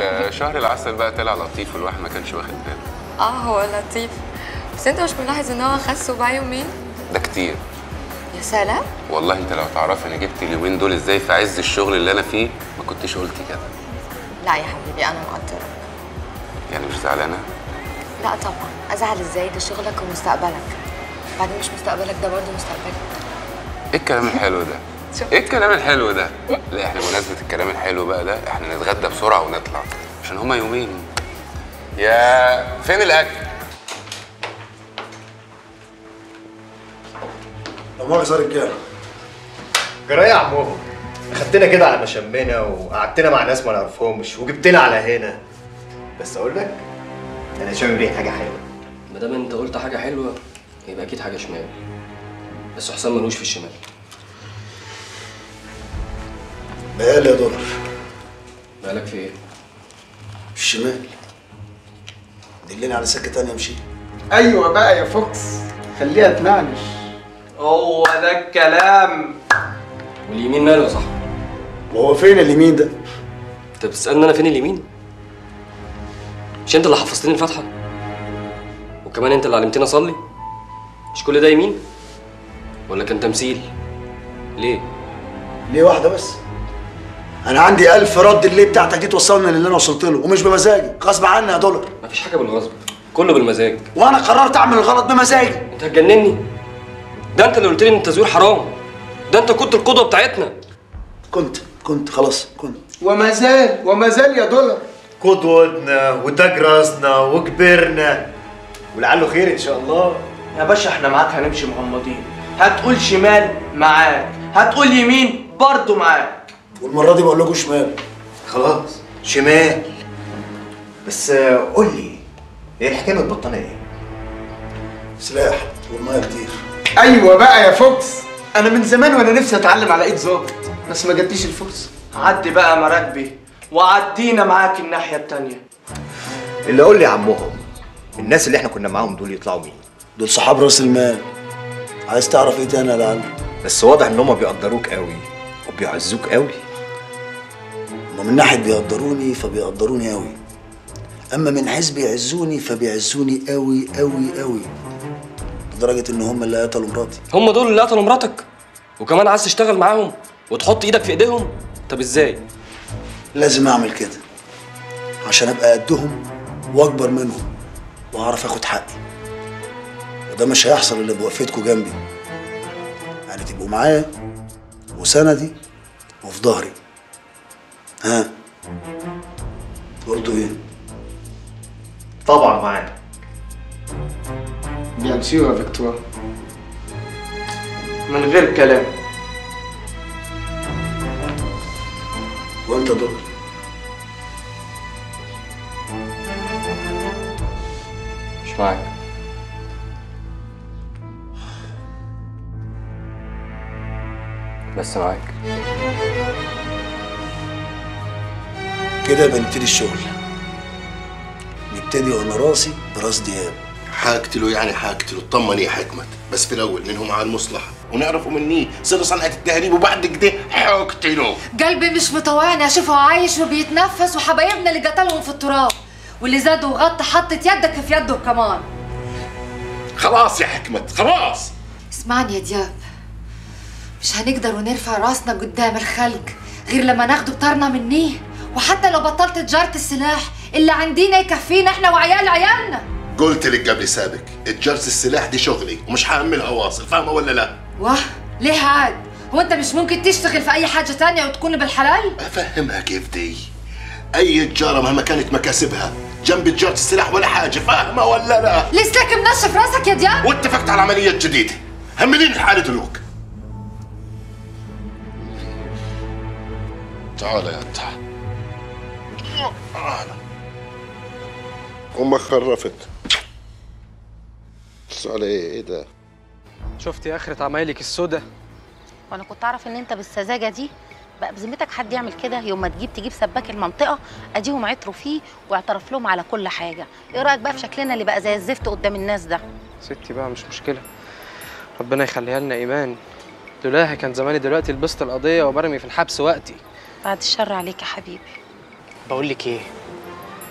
ده شهر العسل بقى طلع لطيف والواحد ما كانش واخد باله اه هو لطيف بس انت مش ملاحظ ان هو خس وبقى يومين ده كتير يا سلام والله انت لو تعرفي انا جبت اليومين دول ازاي في عز الشغل اللي انا فيه ما كنتش قلت كده لا يا حبيبي انا مقدره يعني مش زعلانه لا طبعا ازعل ازاي ده شغلك ومستقبلك بعدين مش مستقبلك ده برضه مستقبلك ايه الكلام الحلو ده شوف. ايه الكلام الحلو ده لا احنا بمناسبه الكلام الحلو بقى ده احنا نتغدى بسرعه ونطلع عشان هما يومين يا فين الاكل لا مؤاخذة يا رجالة جرايه يا عمو اخدتنا كده على مشمنا وقعدتنا مع ناس ما نعرفهمش وجبتنا على هنا بس اقول لك انا شامم ريحه حاجه حلوه ما دام انت قلت حاجه حلوه يبقى اكيد حاجه شمال بس حسام ملوش في الشمال بقال يا دولار مالك في ايه الشمال دلني على سكة تانية امشي ايوه بقى يا فوكس خليها تنعنش هو ده الكلام واليمين ماله يا صاحبي وهو فين اليمين ده؟ انت بتسالني انا فين اليمين مش انت اللي حفظتني الفاتحه وكمان انت اللي علمتني اصلي مش كل ده يمين ولا كان تمثيل ليه ليه واحدة بس؟ أنا عندي ألف رد الليه بتاعتك دي توصلني للي أنا وصلت له ومش بمزاجي غصب عني يا دولار مفيش حاجه بالغصب كله بالمزاج وأنا قررت أعمل الغلط بمزاجي انت هتجنني ده انت اللي قلت لي ان التزوير حرام ده انت كنت القدوه بتاعتنا كنت كنت خلاص كنت وما زال وما زال يا دولار قدوتنا وتاج راسنا وكبرنا ولعله خير ان شاء الله يا باشا احنا معاك هنمشي مغمضين هتقول شمال معاك هتقول يمين برضه معاك والمرة دي بقول لكم شمال خلاص شمال بس آه، قول لي ايه الحكايه من البطانيه ايه سلاح والمية كتير ايوه بقى يا فوكس انا من زمان وانا نفسي اتعلم على ايد ظابط بس ما جاتليش الفرصه عدي بقى مراكبي وعدينا معاك الناحيه التانيه اللي قول لي يا عمهم الناس اللي احنا كنا معاهم دول يطلعوا مين دول صحاب راس المال عايز تعرف ايه تاني يا لعل؟ بس واضح ان هم بيقدروك قوي وبيعزوك قوي هما من ناحية بيقدروني فبيقدروني قوي أما من حيث بيعزوني فبيعزوني قوي قوي قوي لدرجة إن هم اللي قتلوا مراتي هم دول اللي قتلوا مراتك وكمان عايز تشتغل معاهم وتحط ايدك في ايديهم طب ازاي لازم أعمل كده عشان أبقى قدهم وأكبر منهم وأعرف آخد حقي وده مش هيحصل إلا بوقفتكوا جنبي يعني تبقوا معايا وسندي وفي ظهري ها قلتوا إيه؟ طبعا معاك بيان سيور يا فيكتور من غير كلام وأنت دول مش معاك بس معاك كده بنبتدي الشغل نبتدي وانا راسي براس دياب هقتله يعني هقتله اطمن يا حكمت بس في الاول منهم على المصلحه ونعرفوا مني سر صنعه التهريب وبعد كده هقتله قلبي مش مطوعني اشوفه عايش وبيتنفس وحبايبنا اللي قتلهم في التراب واللي زاد وغطى حطت يدك في يده كمان خلاص يا حكمت خلاص اسمعني يا دياب مش هنقدر ونرفع راسنا قدام الخلق غير لما ناخده بطارنا منيه وحتى لو بطلت تجارة السلاح اللي عندنا يكفينا احنا وعيال عيالنا قلت لك قبل سابق الجرس السلاح دي شغلي ومش هعملها واصل فاهمه ولا لا واه ليه عاد هو انت مش ممكن تشتغل في اي حاجة تانية وتكون بالحلال افهمها كيف دي اي تجاره مهما كانت مكاسبها جنب تجاره السلاح ولا حاجه فاهمه ولا لا لسه منشف راسك يا دياب واتفقت على عمليه جديده همليني الحاله دلوك تعال يا تعال امك خرفت بس على ايه ايه ده شفت يا اخرة عمايلك السودا وانا كنت اعرف ان انت بالسذاجه دي بقى بذمتك حد يعمل كده يوم ما تجيب تجيب سباك المنطقه اديهم عطروا فيه واعترف لهم على كل حاجه ايه رايك بقى في شكلنا اللي بقى زي الزفت قدام الناس ده ستي بقى مش مشكلة ربنا يخليها لنا ايمان لولاها كان زماني دلوقتي لبست القضية وبرمي في الحبس وقتي بعد الشر عليك يا حبيبي بقول لك ايه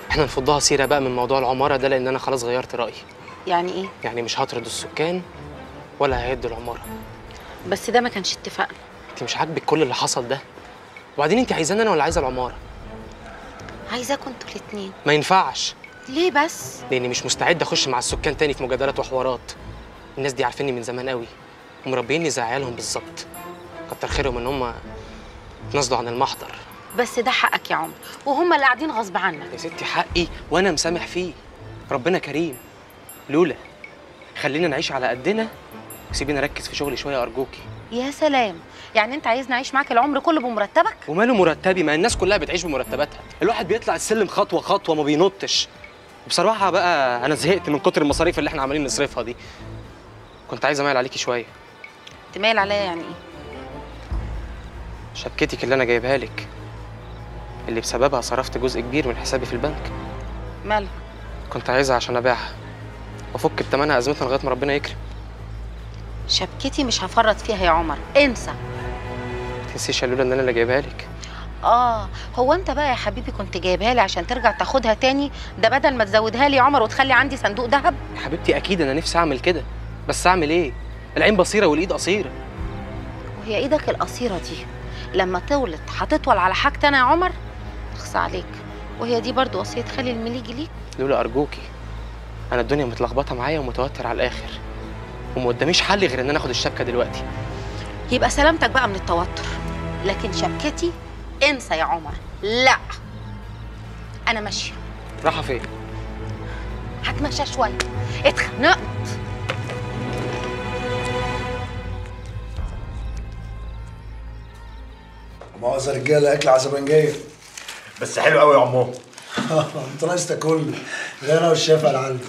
احنا نفضها سيره بقى من موضوع العماره ده لان انا خلاص غيرت رايي يعني ايه يعني مش هطرد السكان ولا ههد العماره بس ده ما كانش اتفاقنا انت مش عاجبك كل اللي حصل ده وبعدين انت عايزاني انا ولا عايزه العماره عايزاكم انتوا الاتنين ما ينفعش ليه بس لاني مش مستعد اخش مع السكان تاني في مجادلات وحوارات الناس دي عارفيني من زمان قوي ومربيني زي عيالهم بالظبط كتر خيرهم ان هم اتنازلوا عن المحضر بس ده حقك يا عمر وهم اللي قاعدين غصب عنك يا ستي حقي وانا مسامح فيه ربنا كريم لولا خلينا نعيش على قدنا وسيبيني اركز في شغلي شويه ارجوكي يا سلام يعني انت عايزني اعيش معاك العمر كله بمرتبك وماله مرتبي ما الناس كلها بتعيش بمرتباتها الواحد بيطلع السلم خطوه خطوه ما بينطش وبصراحه بقى انا زهقت من كتر المصاريف اللي احنا عمالين نصرفها دي كنت عايز اميل عليكي شويه تميل عليا يعني ايه شبكتك اللي انا جايبها لك اللي بسببها صرفت جزء كبير من حسابي في البنك مالها كنت عايزها عشان ابيعها وافك بتمنها ازمتها لغايه ما ربنا يكرم شبكتي مش هفرط فيها يا عمر انسى ما تنسيش يا لولا ان انا اللي جايبها لك اه هو انت بقى يا حبيبي كنت جايبها لي عشان ترجع تاخدها تاني ده بدل ما تزودها لي يا عمر وتخلي عندي صندوق ذهب يا حبيبتي اكيد انا نفسي اعمل كده بس اعمل ايه العين بصيره والايد قصيره وهي ايدك القصيره دي لما تولد هتطول على حاجتي انا يا عمر اخصى عليك وهي دي برضو وصيه خالي المليجي ليك لولا ارجوكي انا الدنيا متلخبطه معايا ومتوتر على الاخر وما قداميش حل غير ان انا اخد الشبكه دلوقتي يبقى سلامتك بقى من التوتر لكن شبكتي انسى يا عمر لا انا ماشيه رايحه فين هتمشى شويه اتخنقت مؤاخذة رجالة أكل عزبنجية بس حلو قوي يا عمو أنت ناقص تاكل ده أنا والشيف على عندي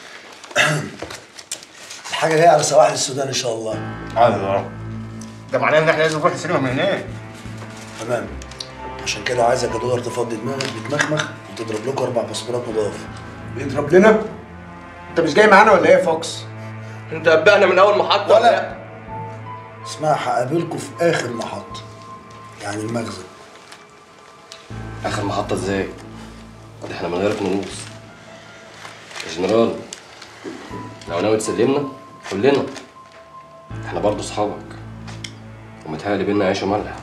الحاجة جاية على سواحل السودان إن شاء الله الله ده معناه ان احنا لازم نروح السينما من هناك تمام عشان كده عايزك يا دولار تفضي دماغك بتمخمخ وتضرب لكم أربع باسبورات نضاف بيضرب لنا انت مش جاي معانا ولا ايه يا فوكس انت قبقنا من اول محطه ولا لا اسمها هقابلكم في آخر محطة يعني المخزن اخر محطه ازاي ده احنا من غير فلوس يا جنرال لو ناوي تسلمنا قول لنا احنا برضه اصحابك ومتهيألي بينا عيش وملح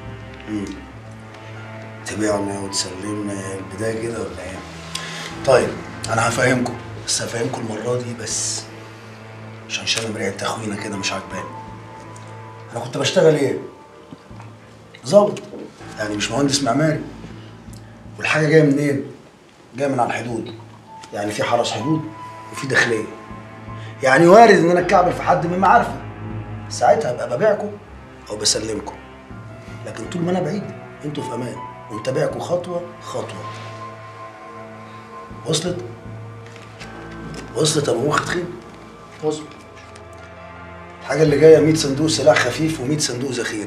تبيعنا وتسلمنا هي البداية كده ولا ايه؟ طيب أنا هفهمكم بس هفهمكم المرة دي بس عشان شامم ريحة تخوينة كده مش عاجباني أنا كنت بشتغل إيه؟ ظابط يعني مش مهندس معماري والحاجة جاية منين؟ جاية من على الحدود يعني في حرس حدود وفي داخلية يعني وارد إن أنا أتكعبل في حد من معارفي ساعتها أبقى ببيعكم أو بسلمكم لكن طول ما أنا بعيد أنتوا في أمان ومتابعكم خطوة خطوة وصلت؟ وصلت يا أبو مخ تخين؟ وصلت الحاجة اللي جاية 100 صندوق سلاح خفيف و100 صندوق ذخيرة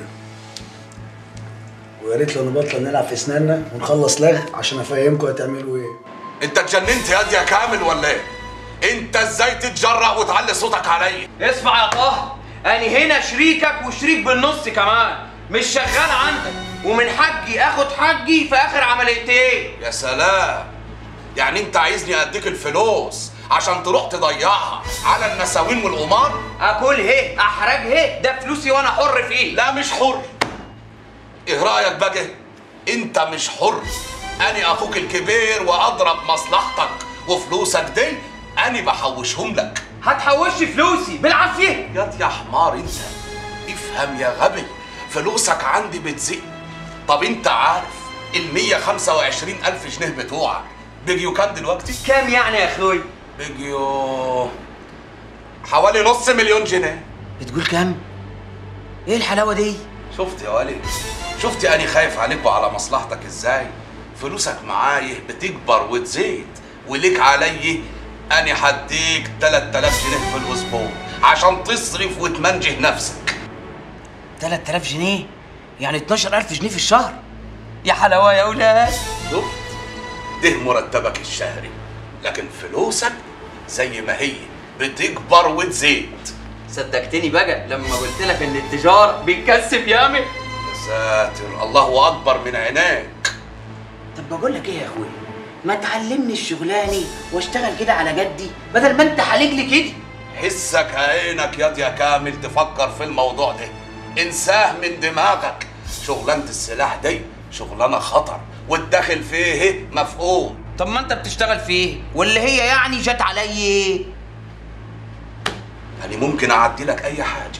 ويا ريت لو نبطل نلعب في اسناننا ونخلص لغ عشان افهمكم هتعملوا ايه انت اتجننت يا دي يا كامل ولا ايه؟ انت ازاي تتجرأ وتعلي صوتك عليا؟ اسمع يا طه انا هنا شريكك وشريك بالنص كمان مش شغال عندك ومن حقي اخد حقي في اخر عمليتين يا سلام يعني انت عايزني اديك الفلوس عشان تروح تضيعها على النساوين والقمار؟ اكل هي احرج هي ده فلوسي وانا حر فيه لا مش حر ايه رايك بقى؟ انت مش حر انا اخوك الكبير واضرب مصلحتك وفلوسك دي انا بحوشهم لك هتحوش فلوسي بالعافيه يا يا حمار انت افهم يا غبي فلوسك عندي بتزق طب انت عارف ال 125 الف جنيه بتوعك بيجيوا كام دلوقتي؟ كام يعني يا اخوي؟ بيجيوا حوالي نص مليون جنيه بتقول كام؟ ايه الحلاوه دي؟ شفت يا ولي شفت انا خايف عليك وعلى مصلحتك ازاي فلوسك معايا بتكبر وتزيد وليك علي انا هديك 3000 جنيه في الاسبوع عشان تصرف وتمنجه نفسك 3000 جنيه يعني 12000 جنيه في الشهر يا حلاوه يا اولاد شفت ده مرتبك الشهري لكن فلوسك زي ما هي بتكبر وتزيد صدقتني بقى لما قلت لك ان التجار بيكسب ياما يا ساتر الله اكبر من عينيك طب بقول لك ايه يا اخويا ما تعلمني الشغلانه واشتغل كده على جدي بدل ما انت حالج لي كده حسك عينك ياض يا كامل تفكر في الموضوع ده انساه من دماغك شغلانة السلاح دي شغلانة خطر والداخل فيه مفقود طب ما انت بتشتغل في ايه واللي هي يعني جت عليا ايه يعني ممكن اعدي لك اي حاجة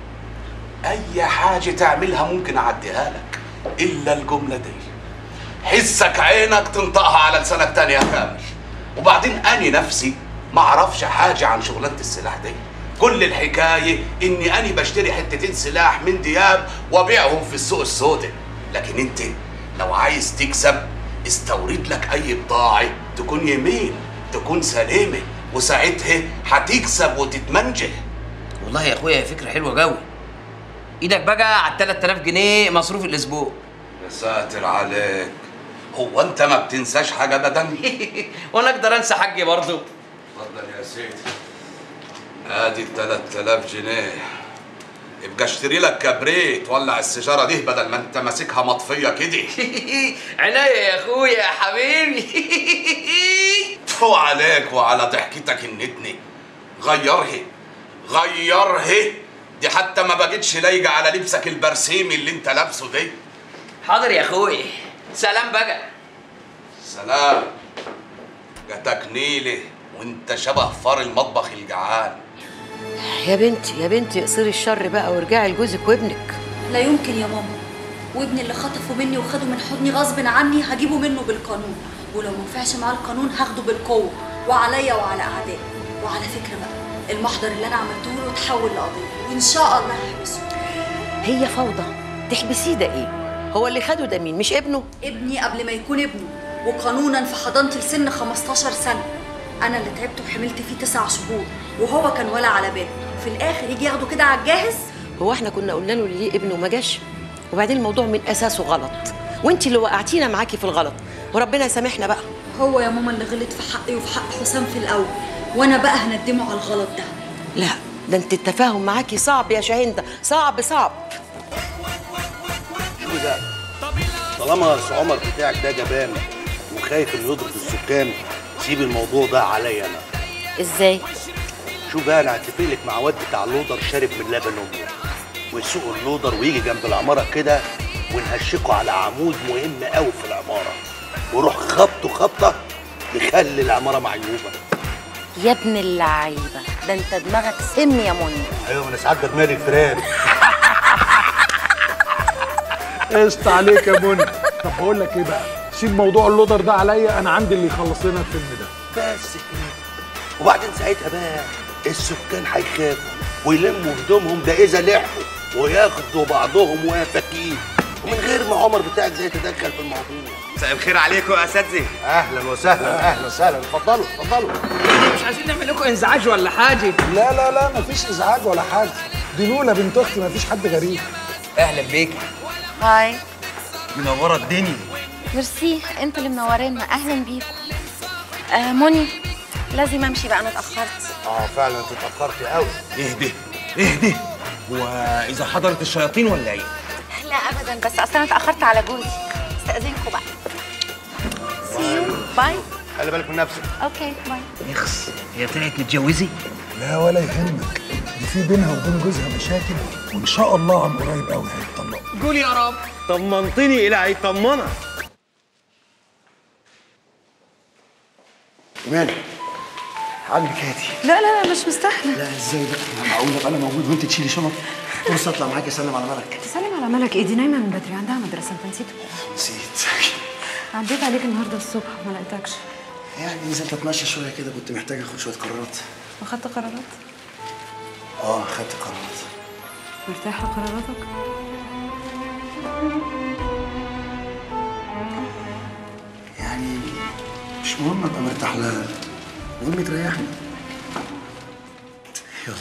اي حاجة تعملها ممكن اعديها لك الا الجملة دي حسك عينك تنطقها على لسانك تاني يا كامل وبعدين اني نفسي ما اعرفش حاجة عن شغلانة السلاح دي كل الحكاية اني اني بشتري حتتين سلاح من دياب وابيعهم في السوق السوداء لكن انت لو عايز تكسب استورد لك اي بضاعة تكون يمين تكون سليمة وساعتها هتكسب وتتمنجه والله يا اخويا هي فكره حلوه قوي ايدك بقى على 3000 جنيه مصروف الاسبوع يا ساتر عليك هو انت ما بتنساش حاجة ابدا وانا اقدر انسى حاجي برضه اتفضل يا سيدي ادي ال 3000 جنيه يبقى اشتري لك كبريت ولع السيجاره دي بدل ما انت ماسكها مطفيه كده عناية يا اخويا يا حبيبي تفو عليك وعلى ضحكتك النتنه غيرها غيرها دي حتى ما بقتش لايقه على لبسك البرسيمي اللي انت لابسه دي حاضر يا اخويا سلام بقى سلام جاتك نيله وانت شبه فار المطبخ الجعان يا بنتي يا بنتي اقصري الشر بقى وارجعي لجوزك وابنك لا يمكن يا ماما وابني اللي خطفه مني وخده من حضني غصب عني هجيبه منه بالقانون ولو ما نفعش معاه القانون هاخده بالقوه وعليا وعلى اعدائي وعلى فكره بقى المحضر اللي انا عملته له اتحول لقضيه وان شاء الله هحبسه هي فوضى تحبسيه ده ايه هو اللي خده ده مين مش ابنه ابني قبل ما يكون ابنه وقانونا في حضانتي لسن 15 سنه انا اللي تعبت وحملت فيه تسع شهور وهو كان ولا على باله في الاخر يجي ياخده كده على الجاهز هو احنا كنا قلنا له ليه ابنه ما جاش وبعدين الموضوع من اساسه غلط وانت اللي وقعتينا معاكي في الغلط وربنا يسامحنا بقى هو يا ماما اللي غلط في حقي وفي حق حسام في الاول وانا بقى هندمه على الغلط ده لا ده انت التفاهم معاكي صعب يا شاهندة صعب صعب شو ده طالما أصل عمر بتاعك ده جبان وخايف انه يضرب السكان سيب الموضوع ده عليا انا ازاي شو بقى انا هتفق لك مع واد بتاع اللودر شارب من لبن امه ويسوق اللودر ويجي جنب العماره كده ونهشكه على عمود مهم قوي في العماره وروح خبطه خبطه يخلي العماره معيوبه يا ابن اللعيبه ده انت دماغك سم يا منى ايوه انا ساعات دماغي فران قشطة عليك يا منى طب بقول لك ايه بقى سيب موضوع اللودر ده عليا انا عندي اللي يخلص لنا الفيلم ده بس كده وبعدين ساعتها بقى السكان هيخافوا ويلموا هدومهم ده اذا لحقوا وياخدوا بعضهم ويفاكين ومن غير ما عمر بتاعك ده يتدخل في الموضوع مساء الخير عليكم يا اساتذه اهلا وسهلا اهلا وسهلا اتفضلوا اتفضلوا مش عايزين نعمل لكم انزعاج ولا حاجه لا لا لا مفيش ازعاج ولا حاجه دي لولا بنت اختي مفيش حد غريب اهلا بيك هاي منوره الدنيا ميرسي انتوا اللي منورينا اهلا بيكم آه مني لازم امشي بقى انا اتاخرت اه فعلا انت اتاخرتي قوي اهدي اهدي هو اذا حضرت الشياطين ولا ايه لا ابدا بس اصل انا اتاخرت على جوزي استاذنكم بقى سي يو باي خلي بالك من نفسك اوكي باي يخص هي طلعت متجوزه لا ولا يهمك دي في بينها وبين جوزها مشاكل وان شاء الله عن قريب قوي هيتطلقوا قول يا رب طمنتني الى هيطمنك ايمان عندك هاتي لا لا لا مش مستاهله لا ازاي بقى معقول ابقى انا موجود وانت تشيلي شنط بص اطلع معاكي اسلم على ملك تسلم على ملك ايه دي نايمه من بدري عندها مدرسه انت نسيت نسيت عديت عليك النهارده الصبح ما لقيتكش يعني نزلت اتمشى شويه كده كنت محتاج اخد شويه قرارات واخدت قرارات اه خدت قرارات مرتاح لقراراتك يعني مش مهم ابقى مرتاح لها المهم تريحني يلا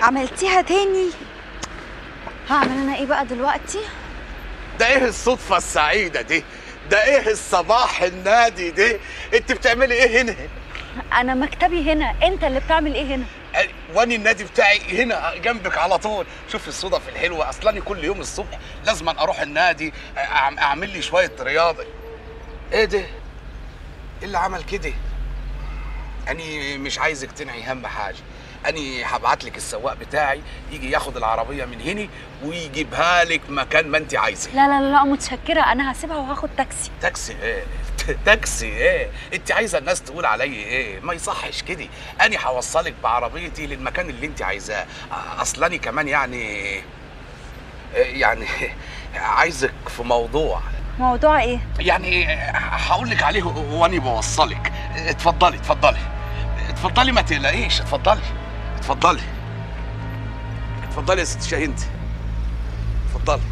عملتيها تاني هعمل انا ايه بقى دلوقتي ده ايه الصدفة السعيدة دي؟ ده ايه الصباح النادي دي؟ انت بتعملي ايه هنا؟ انا مكتبي هنا انت اللي بتعمل ايه هنا واني النادي بتاعي هنا جنبك على طول شوف الصدف الحلوة اصلا كل يوم الصبح لازم اروح النادي أعم- اعمل لي شوية رياضة ايه ده؟ ايه اللي عمل كده؟ اني مش عايزك تنعي هم حاجة اني هبعت لك السواق بتاعي يجي ياخد العربية من هنا ويجيبها لك مكان ما انت عايزة لا لا لا متشكره انا هسيبها وهاخد تاكسي تاكسي ايه تاكسي ايه انت عايزه الناس تقول عليا ايه ما يصحش كده انا هوصلك بعربيتي للمكان اللي انت عايزاه اصلاني كمان يعني يعني عايزك في موضوع موضوع ايه يعني هقول لك عليه واني بوصلك اتفضلي اتفضلي اتفضلي ما تقلقيش اتفضلي اتفضلي اتفضلي يا ست شاهين انت اتفضلي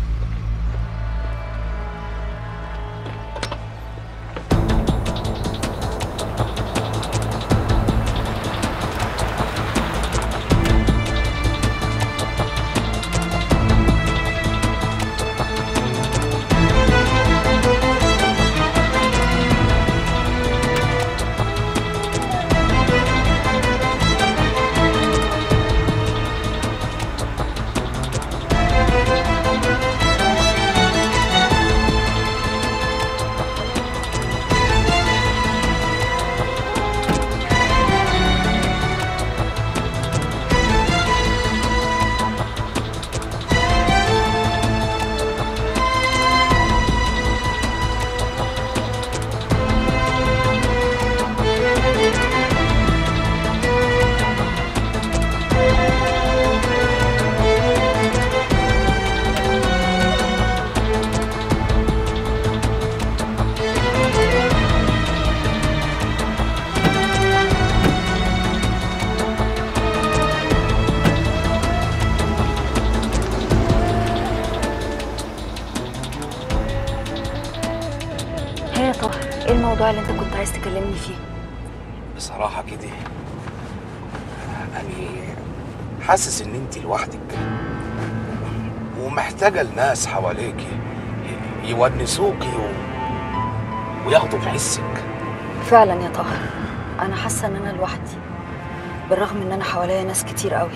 هي يا طاهر ايه الموضوع اللي انت كنت عايز تكلمني فيه بصراحة كده أنا حاسس إن أنت لوحدك ومحتاجة الناس حواليكي يونسوكي و... وياخدوا بحسك فعلا يا طاهر انا حاسه ان انا لوحدي بالرغم ان انا حواليا ناس كتير قوي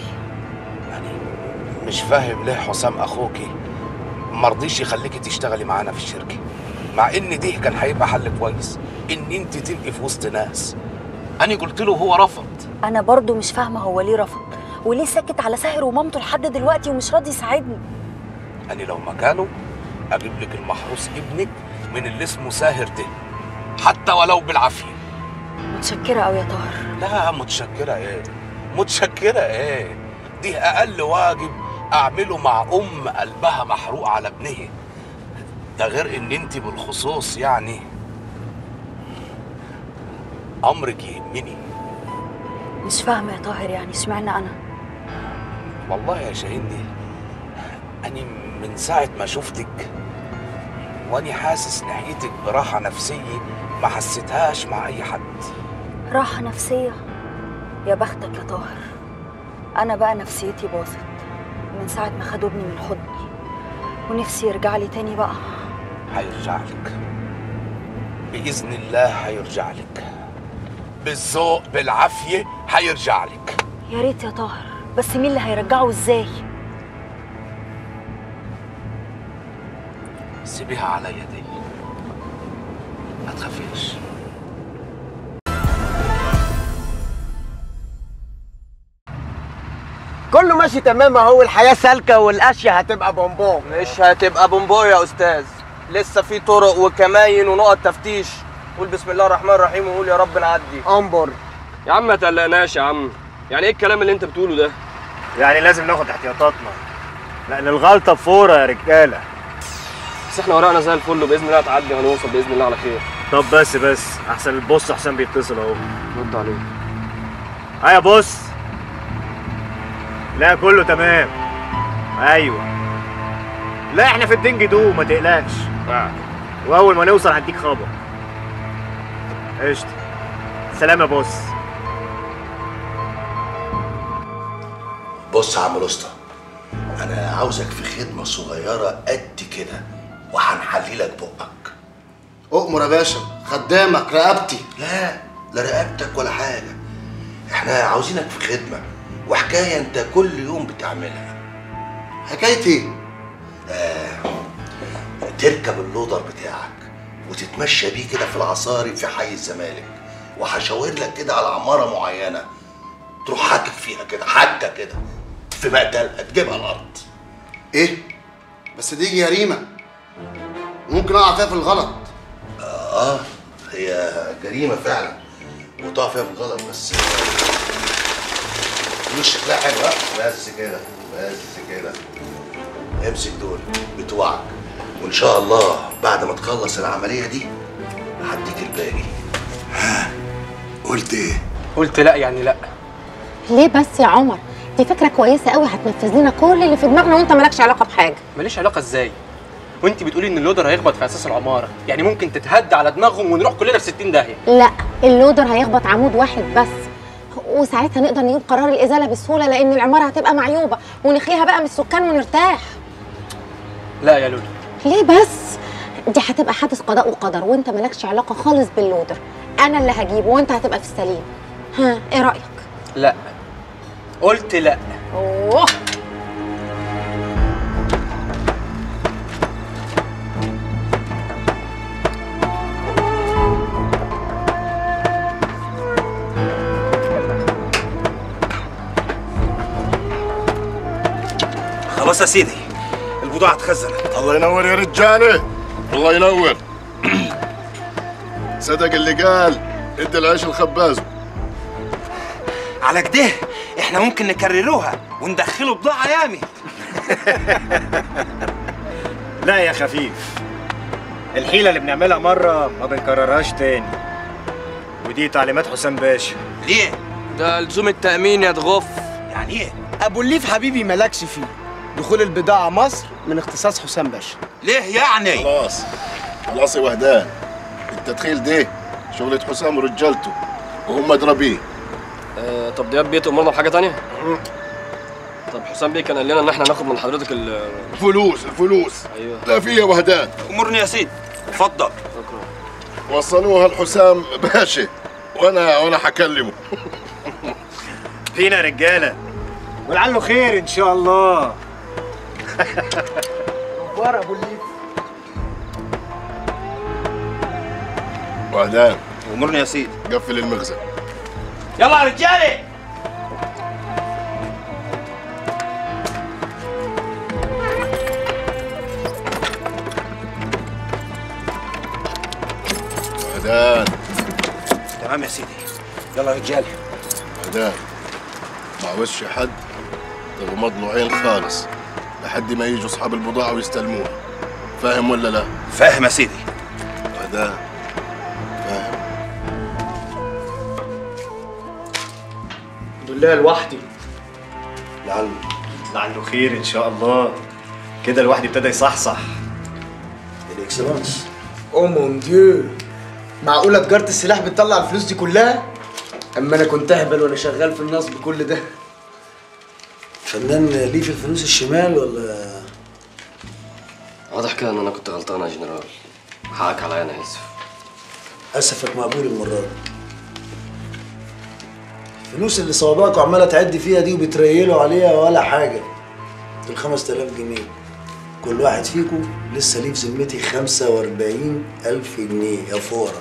مش فاهم ليه حسام أخوكي مرضيش يخليكي تشتغلي معانا في الشركة مع إن ده كان هيبقى حل كويس إن أنت تبقي في وسط ناس أنا قلت له هو رفض انا برضو مش فاهمه هو ليه رفض وليه ساكت على ساهر ومامته لحد دلوقتي ومش راضي يساعدني أنا لو مكانه أجيب لك المحروس ابنك من اللي اسمه ساهر ده حتى ولو بالعافية متشكره قوي يا طاهر لا متشكرة ايه متشكرة ايه دي أقل واجب أعمله مع أم قلبها محروق على ابنها ده غير إن أنت بالخصوص يعني أمرك يهمني مش فاهمه يا طاهر يعني اشمعنى انا والله يا شاهين دي أنا من ساعة ما شفتك وأني حاسس ناحيتك براحة نفسية ما حسيتهاش مع أي حد راحه نفسيه يا بختك يا طاهر انا بقى نفسيتي باظت من ساعه ما خدوا ابني من حضني ونفسي يرجع لي تاني بقى هيرجع لك بإذن الله هيرجع لك بالذوق بالعافية هيرجع لك يا ريت يا طاهر بس مين اللي هيرجعه ازاي سيبيها عليا دي ما تخافيش كله ماشي تمام اهو الحياه سالكه والاشياء هتبقى بونبون مش هتبقى بونبون يا استاذ لسه في طرق وكماين ونقط تفتيش قول بسم الله الرحمن الرحيم وقول يا رب نعدي انبر يا عم ما تقلقناش يا عم يعني ايه الكلام اللي انت بتقوله ده يعني لازم ناخد احتياطاتنا لان الغلطه بفوره يا رجاله بس احنا ورقنا زي الفل وباذن الله هتعدي وهنوصل باذن الله على خير طب بس بس احسن البص حسام بيتصل اهو رد عليه ها يا بص لا كله تمام ايوه لا احنا في الدنج دو ما تقلقش واول ما نوصل هديك خبر قشطه سلام يا بص بص يا عم الاسطى انا عاوزك في خدمه صغيره قد كده وهنحللك بقك اؤمر يا باشا خدامك رقبتي لا لا رقبتك ولا حاجه احنا عاوزينك في خدمه وحكايه انت كل يوم بتعملها حكايه ايه آه تركب اللودر بتاعك وتتمشى بيه كده في العصاري في حي الزمالك وهشاور لك كده على عماره معينه تروح حاكك فيها كده حكه كده في مقتلها تجيبها الارض ايه بس دي جريمه ممكن اقع فيها في الغلط اه هي جريمه فعلا وتقع فيها في الغلط بس مش شكلها حلو ها؟ بس كده بس كده امسك دول بتوعك وان شاء الله بعد ما تخلص العمليه دي هديك الباقي قلت ايه قلت لا يعني لا ليه بس يا عمر دي فكره كويسه قوي هتنفذ لنا كل اللي في دماغنا وانت مالكش علاقه بحاجه ماليش علاقه ازاي وانت بتقولي ان اللودر هيخبط في اساس العماره يعني ممكن تتهد على دماغهم ونروح كلنا في 60 داهيه لا اللودر هيخبط عمود واحد بس وساعتها نقدر نجيب قرار الازاله بسهوله لان العماره هتبقى معيوبه ونخليها بقى من السكان ونرتاح لا يا لولو ليه بس دي هتبقى حادث قضاء وقدر وانت مالكش علاقه خالص باللودر انا اللي هجيبه وانت هتبقى في السليم ها ايه رايك لا قلت لا اوه خلاص يا سيدي البضاعة اتخزنت الله ينور يا رجاله الله ينور صدق اللي قال ادي العيش الخباز على كده احنا ممكن نكرروها وندخله بضاعة يامي لا يا خفيف الحيلة اللي بنعملها مرة ما بنكررهاش تاني ودي تعليمات حسام باشا ليه؟ ده لزوم التأمين يا تغف يعني ايه؟ أبو الليف حبيبي مالكش فيه دخول البضاعة مصر من اختصاص حسام باشا ليه يعني؟ خلاص خلاص يا وهدان التدخيل ده شغلة حسام ورجالته وهم ادرى بيه آه طب دياب بيه تأمرنا بحاجة تانية؟ طب حسام بيه كان قال لنا إن إحنا ناخد من حضرتك ال فلوس الفلوس أيوه لا في يا وهدان امرني يا سيدي اتفضل وصلوها لحسام باشا وانا وانا هكلمه فينا رجالة ولعله خير إن شاء الله ورا أبو الليف وهدان امرني يا سيدي قفل المخزن يلا يا رجالي وهدان تمام يا سيدي يلا يا رجالي وهدان ما عاوزش حد تغمض له عين خالص لحد ما يجوا اصحاب البضاعة ويستلموها فاهم ولا لا؟ فاهم يا سيدي وهدان فاهم الحمد لله لوحدي لعله لعله خير إن شاء الله كده الواحد ابتدى يصحصح الاكسلانس او مون ديو معقولة تجارة السلاح بتطلع الفلوس دي كلها؟ اما انا كنت اهبل وانا شغال في النصب كل ده فنان ليه في الفلوس الشمال ولا واضح كده إن أنا كنت غلطان يا جنرال حقك عليا أنا آسف اسفك مقبول المره دي الفلوس اللي صوابعكم عماله تعد فيها دي وبتريلوا عليها ولا حاجه دول 5000 جنيه كل واحد فيكم لسه ليه في ذمتي 45000 جنيه يا فورة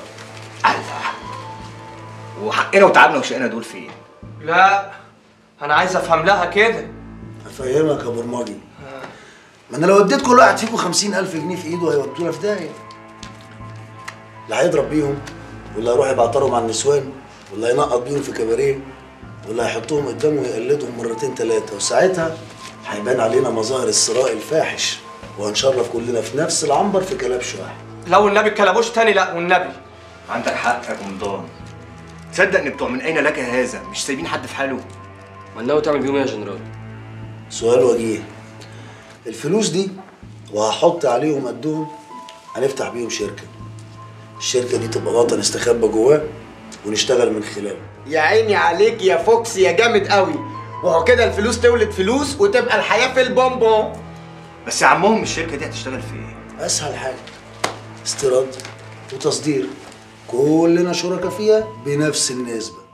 وحقنا وتعبنا وشقنا دول فين؟ لا انا عايز افهم لها كده افهمك يا برمجي ما انا لو اديت كل واحد فيكم 50000 جنيه في ايده هيودونا في داهيه اللي هيضرب بيهم واللي هيروح يبعترهم على النسوان واللي هينقط بيهم في كباريه واللي هيحطهم قدامه ويقلدهم مرتين ثلاثه وساعتها هيبان علينا مظاهر الثراء الفاحش وهنشرف كلنا في نفس العنبر في كلبش واحد لو النبي كلبوش تاني لا والنبي عندك حق يا قمضان تصدق ان بتوع من اين لك هذا مش سايبين حد في حاله ما ناوي تعمل بيهم إيه يا جنرال؟ سؤال وجيه الفلوس دي وهحط عليهم قدهم هنفتح بيهم شركه الشركه دي تبقى وطن استخبى جواه ونشتغل من خلاله يا عيني عليك يا فوكس يا جامد قوي وهو كده الفلوس تولد فلوس وتبقى الحياه في البونبون بس يا عمهم الشركه دي هتشتغل في ايه اسهل حاجه استيراد وتصدير كلنا شركاء فيها بنفس النسبه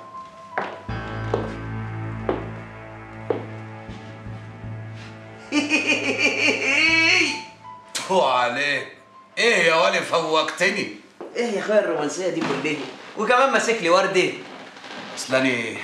هو عليك ايه يا ولي فوقتني ايه يا اخويا الرومانسيه دي كلها وكمان ماسك لي ورده اصلاني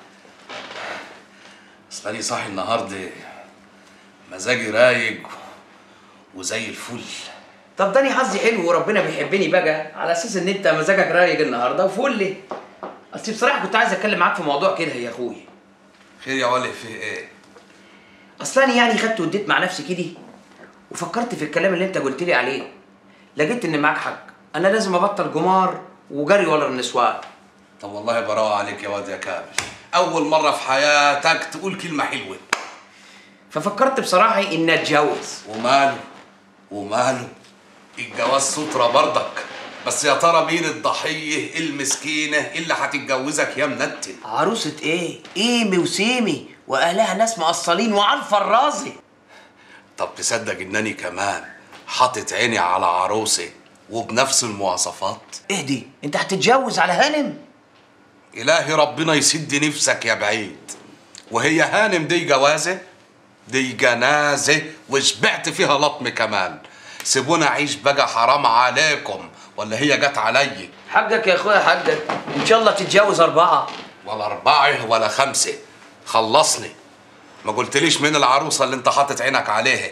اصلاني صاحي النهارده مزاجي رايق وزي الفل طب داني حظي حلو وربنا بيحبني بقى على اساس ان انت مزاجك رايق النهارده وفل اصل بصراحه كنت عايز اتكلم معاك في موضوع كده يا اخويا خير يا ولي في ايه اصلا أنا يعني خدت واديت مع نفسي كده وفكرت في الكلام اللي انت قلت لي عليه لقيت ان معاك حق انا لازم ابطل جمار وجري ورا النسوان طب والله براءة عليك يا واد يا كامل اول مره في حياتك تقول كلمه حلوه ففكرت بصراحه ان اتجوز وماله وماله الجواز سترة برضك بس يا ترى مين الضحية المسكينة اللي هتتجوزك يا منتن عروسة ايه؟ ايمي وسيمي واهلها ناس مقصلين وعارفة الرازي طب تصدق انني كمان حاطط عيني على عروسة وبنفس المواصفات ايه دي؟ انت هتتجوز على هانم؟ إلهي ربنا يسد نفسك يا بعيد وهي هانم دي جوازة دي جنازة وشبعت فيها لطم كمان سيبونا أعيش بقى حرام عليكم ولا هي جت علي حقك يا اخويا حقك ان شاء الله تتجوز اربعة ولا أربعة ولا خمسة خلصني ما قلتليش مين العروسة اللي انت حاطط عينك عليها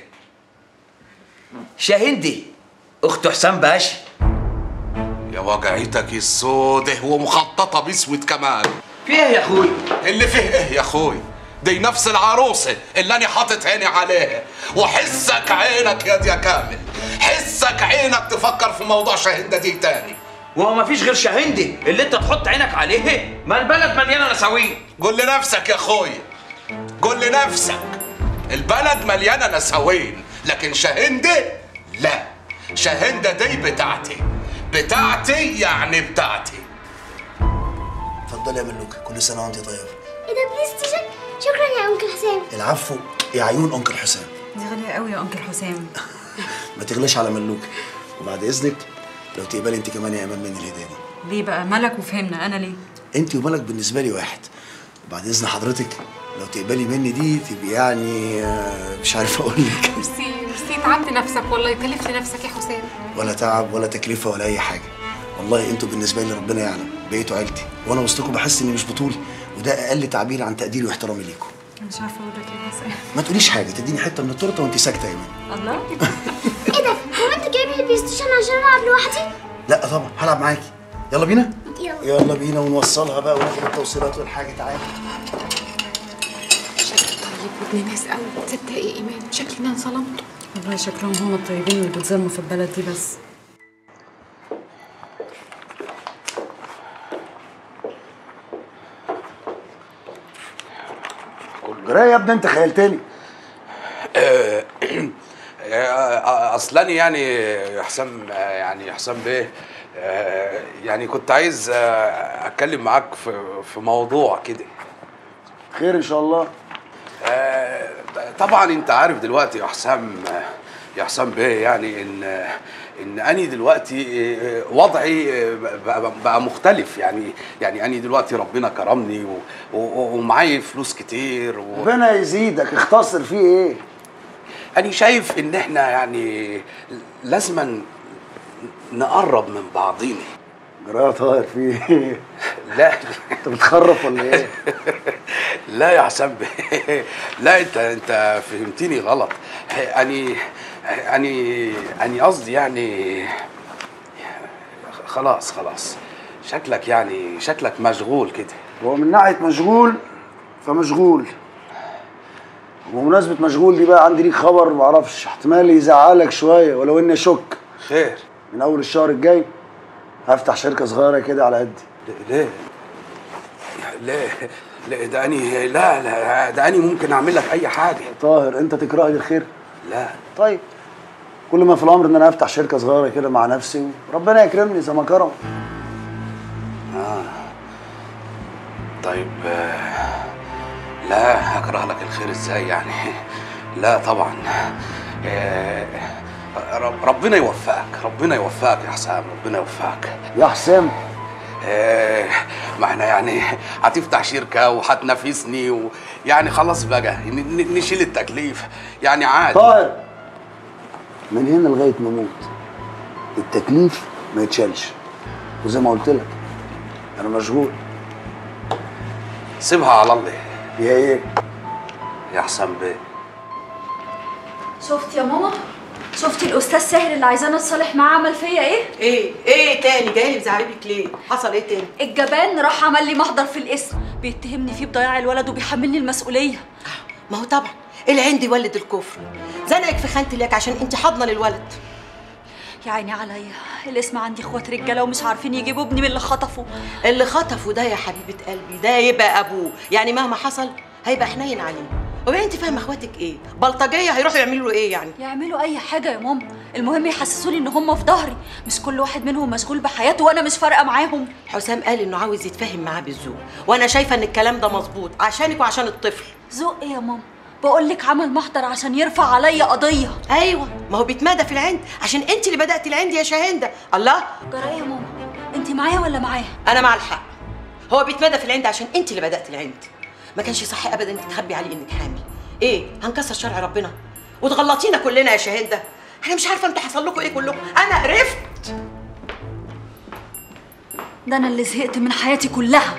شاهندي اخت حسام باشا يا وجعتك السودة ومخططة باسود كمان في ايه يا اخوي اللي فيه ايه يا اخوي دي نفس العروسة اللي انا حاطط عيني عليها وحسك عينك يا يا كامل حسك عينك تفكر في موضوع شاهندة دي تاني وهو مفيش غير شاهندي اللي انت تحط عينك عليه ما البلد مليانه نساوين قول لنفسك يا اخويا قول لنفسك البلد مليانه نساوين لكن شاهندة لا شاهندة دي بتاعتي بتاعتي يعني بتاعتي اتفضلي يا ملوكه كل سنه وانت طيبه ايه ده بلاي ستيشن شكرا يا انكل حسام العفو يا عيون انكل حسام دي غالية قوي يا انكل حسام ما تغلاش على ملوكه وبعد اذنك لو تقبلي انت كمان يا ايمان مني الهديه دي ليه بقى ملك وفهمنا انا ليه انت وملك بالنسبه لي واحد وبعد اذن حضرتك لو تقبلي مني دي تبقي يعني آه، مش عارف اقول لك ميرسي ميرسي تعبت نفسك والله كلفت نفسك يا حسام ولا تعب ولا تكلفه ولا اي حاجه والله انتوا بالنسبه لي ربنا يعلم بقيتوا عيلتي وانا وسطكم بحس اني مش بطولي وده اقل تعبير عن تقديري واحترامي ليكم مش عارفه اقول لك ايه يا حسام ما تقوليش حاجه تديني حته من التورته وانت ساكته يا ايمان الله ايه ده هو انت جايب لي البلاي ستيشن عشان العب لوحدي لا طبعا هلعب معاكي يلا بينا يلا يلا بينا ونوصلها بقى وناخد التوصيلات والحاجه تعالى طيب وابن ناس قوي تصدق ايه ايمان شكلنا انظلمت والله شكلهم هم الطيبين اللي بيتظلموا في البلد دي بس جرايه يا ابني انت خيلتني آه، آه، اصلا يعني يا حسام آه، يعني يا حسام بيه آه، يعني كنت عايز آه، اتكلم معاك في في موضوع كده خير ان شاء الله آه، طبعا انت عارف دلوقتي يا حسام يا حسام بيه يعني ان ان اني دلوقتي آه، وضعي آه، بقى, بقى مختلف يعني يعني اني دلوقتي ربنا كرمني و- و- ومعايا فلوس كتير و... ربنا يزيدك اختصر فيه ايه أنا شايف إن إحنا يعني لازما نقرب من بعضينا جرايه طاهر فيه ايه لا انت بتخرف ولا ايه لا يا حسام بيه. لا أنت أنت فهمتني غلط أني أني أني قصدي يعني خلاص خلاص شكلك يعني شكلك مشغول كده هو من ناحيه مشغول فمشغول وبمناسبة مشغول دي بقى عندي ليك خبر معرفش احتمال يزعلك شوية ولو اني اشك خير من اول الشهر الجاي هفتح شركة صغيرة كده على قدي ليه؟ ليه؟ لا ده اني لا لا ده اني ممكن اعمل لك اي حاجه طاهر انت تكره لي الخير لا طيب كل ما في الامر ان انا افتح شركة صغيرة كده مع نفسي وربنا يكرمني زي ما كرم اه طيب آه، لا اكره لك الخير ازاي يعني لا طبعا آه، رب- ربنا يوفقك ربنا يوفقك يا حسام ربنا يوفقك يا حسام آه، ما احنا يعني هتفتح شركه وهتنافسني ويعني خلاص بقى ن- ن- نشيل التكليف يعني عادي طاهر من هنا لغايه ما اموت التكليف ما يتشالش وزي ما قلت لك انا مشغول سيبها على الله يا ايه يا حسام بيه شفت يا ماما شفتي الاستاذ ساهر اللي عايزانا اتصالح معاه عمل فيا ايه ايه ايه تاني جاي لي بزعلك ليه حصل ايه تاني الجبان راح عمل لي محضر في الاسم بيتهمني فيه بضياع الولد وبيحملني المسؤوليه ما هو طبعا العند يولد الكفر زنقك في خانه اليك عشان انت حاضنه للولد يا عيني عليا الاسم عندي اخوات رجاله ومش عارفين يجيبوا ابني من اللي خطفه اللي خطفه ده يا حبيبه قلبي ده يبقى ابوه يعني مهما حصل هيبقى حنين عليه وبعدين انت فاهمه اخواتك ايه بلطجيه هيروحوا يعملوا له ايه يعني يعملوا اي حاجه يا ماما المهم يحسسوني ان هم في ظهري مش كل واحد منهم مشغول بحياته وانا مش فارقه معاهم حسام قال انه عاوز يتفاهم معاه بالذوق وانا شايفه ان الكلام ده مظبوط عشانك وعشان الطفل ذوق ايه يا ماما بقول لك عمل محضر عشان يرفع عليا قضيه ايوه ما هو بيتمادى في العند عشان انت اللي بدات العند يا شاهنده الله جرى يا ماما انت معايا ولا معاه انا مع الحق هو بيتمادى في العند عشان انت اللي بدات العند ما كانش صح ابدا انك تخبي عليه انك حامل ايه هنكسر شرع ربنا وتغلطينا كلنا يا شاهنده انا مش عارفه انتوا حصل لكم ايه كلكم انا عرفت ده انا اللي زهقت من حياتي كلها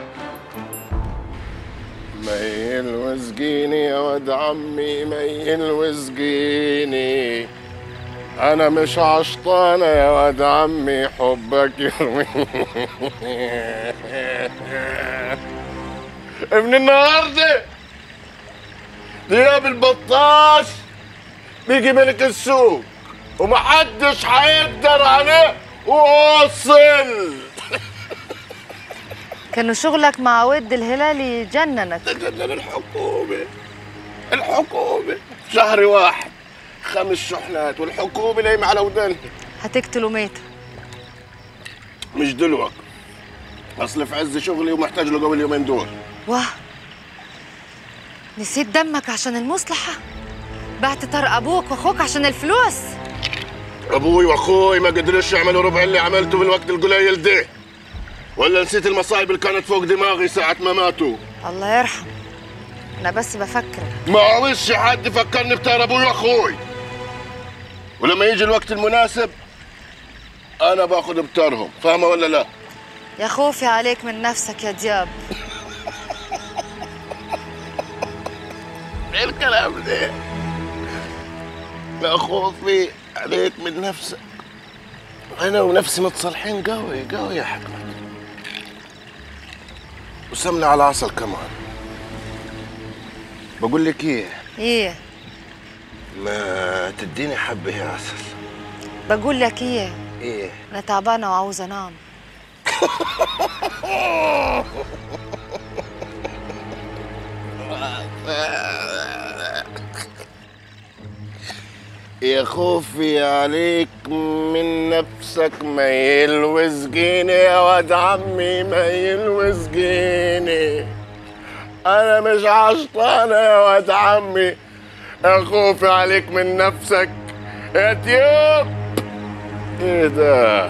ميل وسقيني يا ولد عمي ميل وسقيني انا مش عشطانة يا ولد عمي حبك يرويني من النهارده دياب البطاش بيجي ملك السوق ومحدش هيقدر عليه وصل كانوا شغلك مع ود الهلالي جننك جنن الحكومة الحكومة شهر واحد خمس شحنات والحكومة نايمة على ودانها هتقتلوا ميتة مش دلوقتي اصل في عز شغلي ومحتاج له قبل اليومين دول واه نسيت دمك عشان المصلحة بعت طرق أبوك وأخوك عشان الفلوس ابوي واخوي ما قدروش يعملوا ربع اللي عملته بالوقت القليل ده ولا نسيت المصايب اللي كانت فوق دماغي ساعة ما ماتوا الله يرحم أنا بس بفكر ما عاوزش حد يفكرني بتار ابوي واخوي ولما يجي الوقت المناسب انا باخد بتارهم فاهمه ولا لا يا خوفي عليك من نفسك يا دياب ايه الكلام ده لا خوفي عليك من نفسك انا ونفسي متصالحين قوي قوي يا حكمة وسمنة على عسل كمان بقول لك ايه إيه ما تديني حبة يا عسل بقول لك إيه ايه أنا تعبانة وعاوزة أنام يا خوفي عليك من نفسك ميل وسقيني يا واد عمي ميل وسقيني انا مش عشطانة يا واد عمي يا خوفي عليك من نفسك يا دياب ايه ده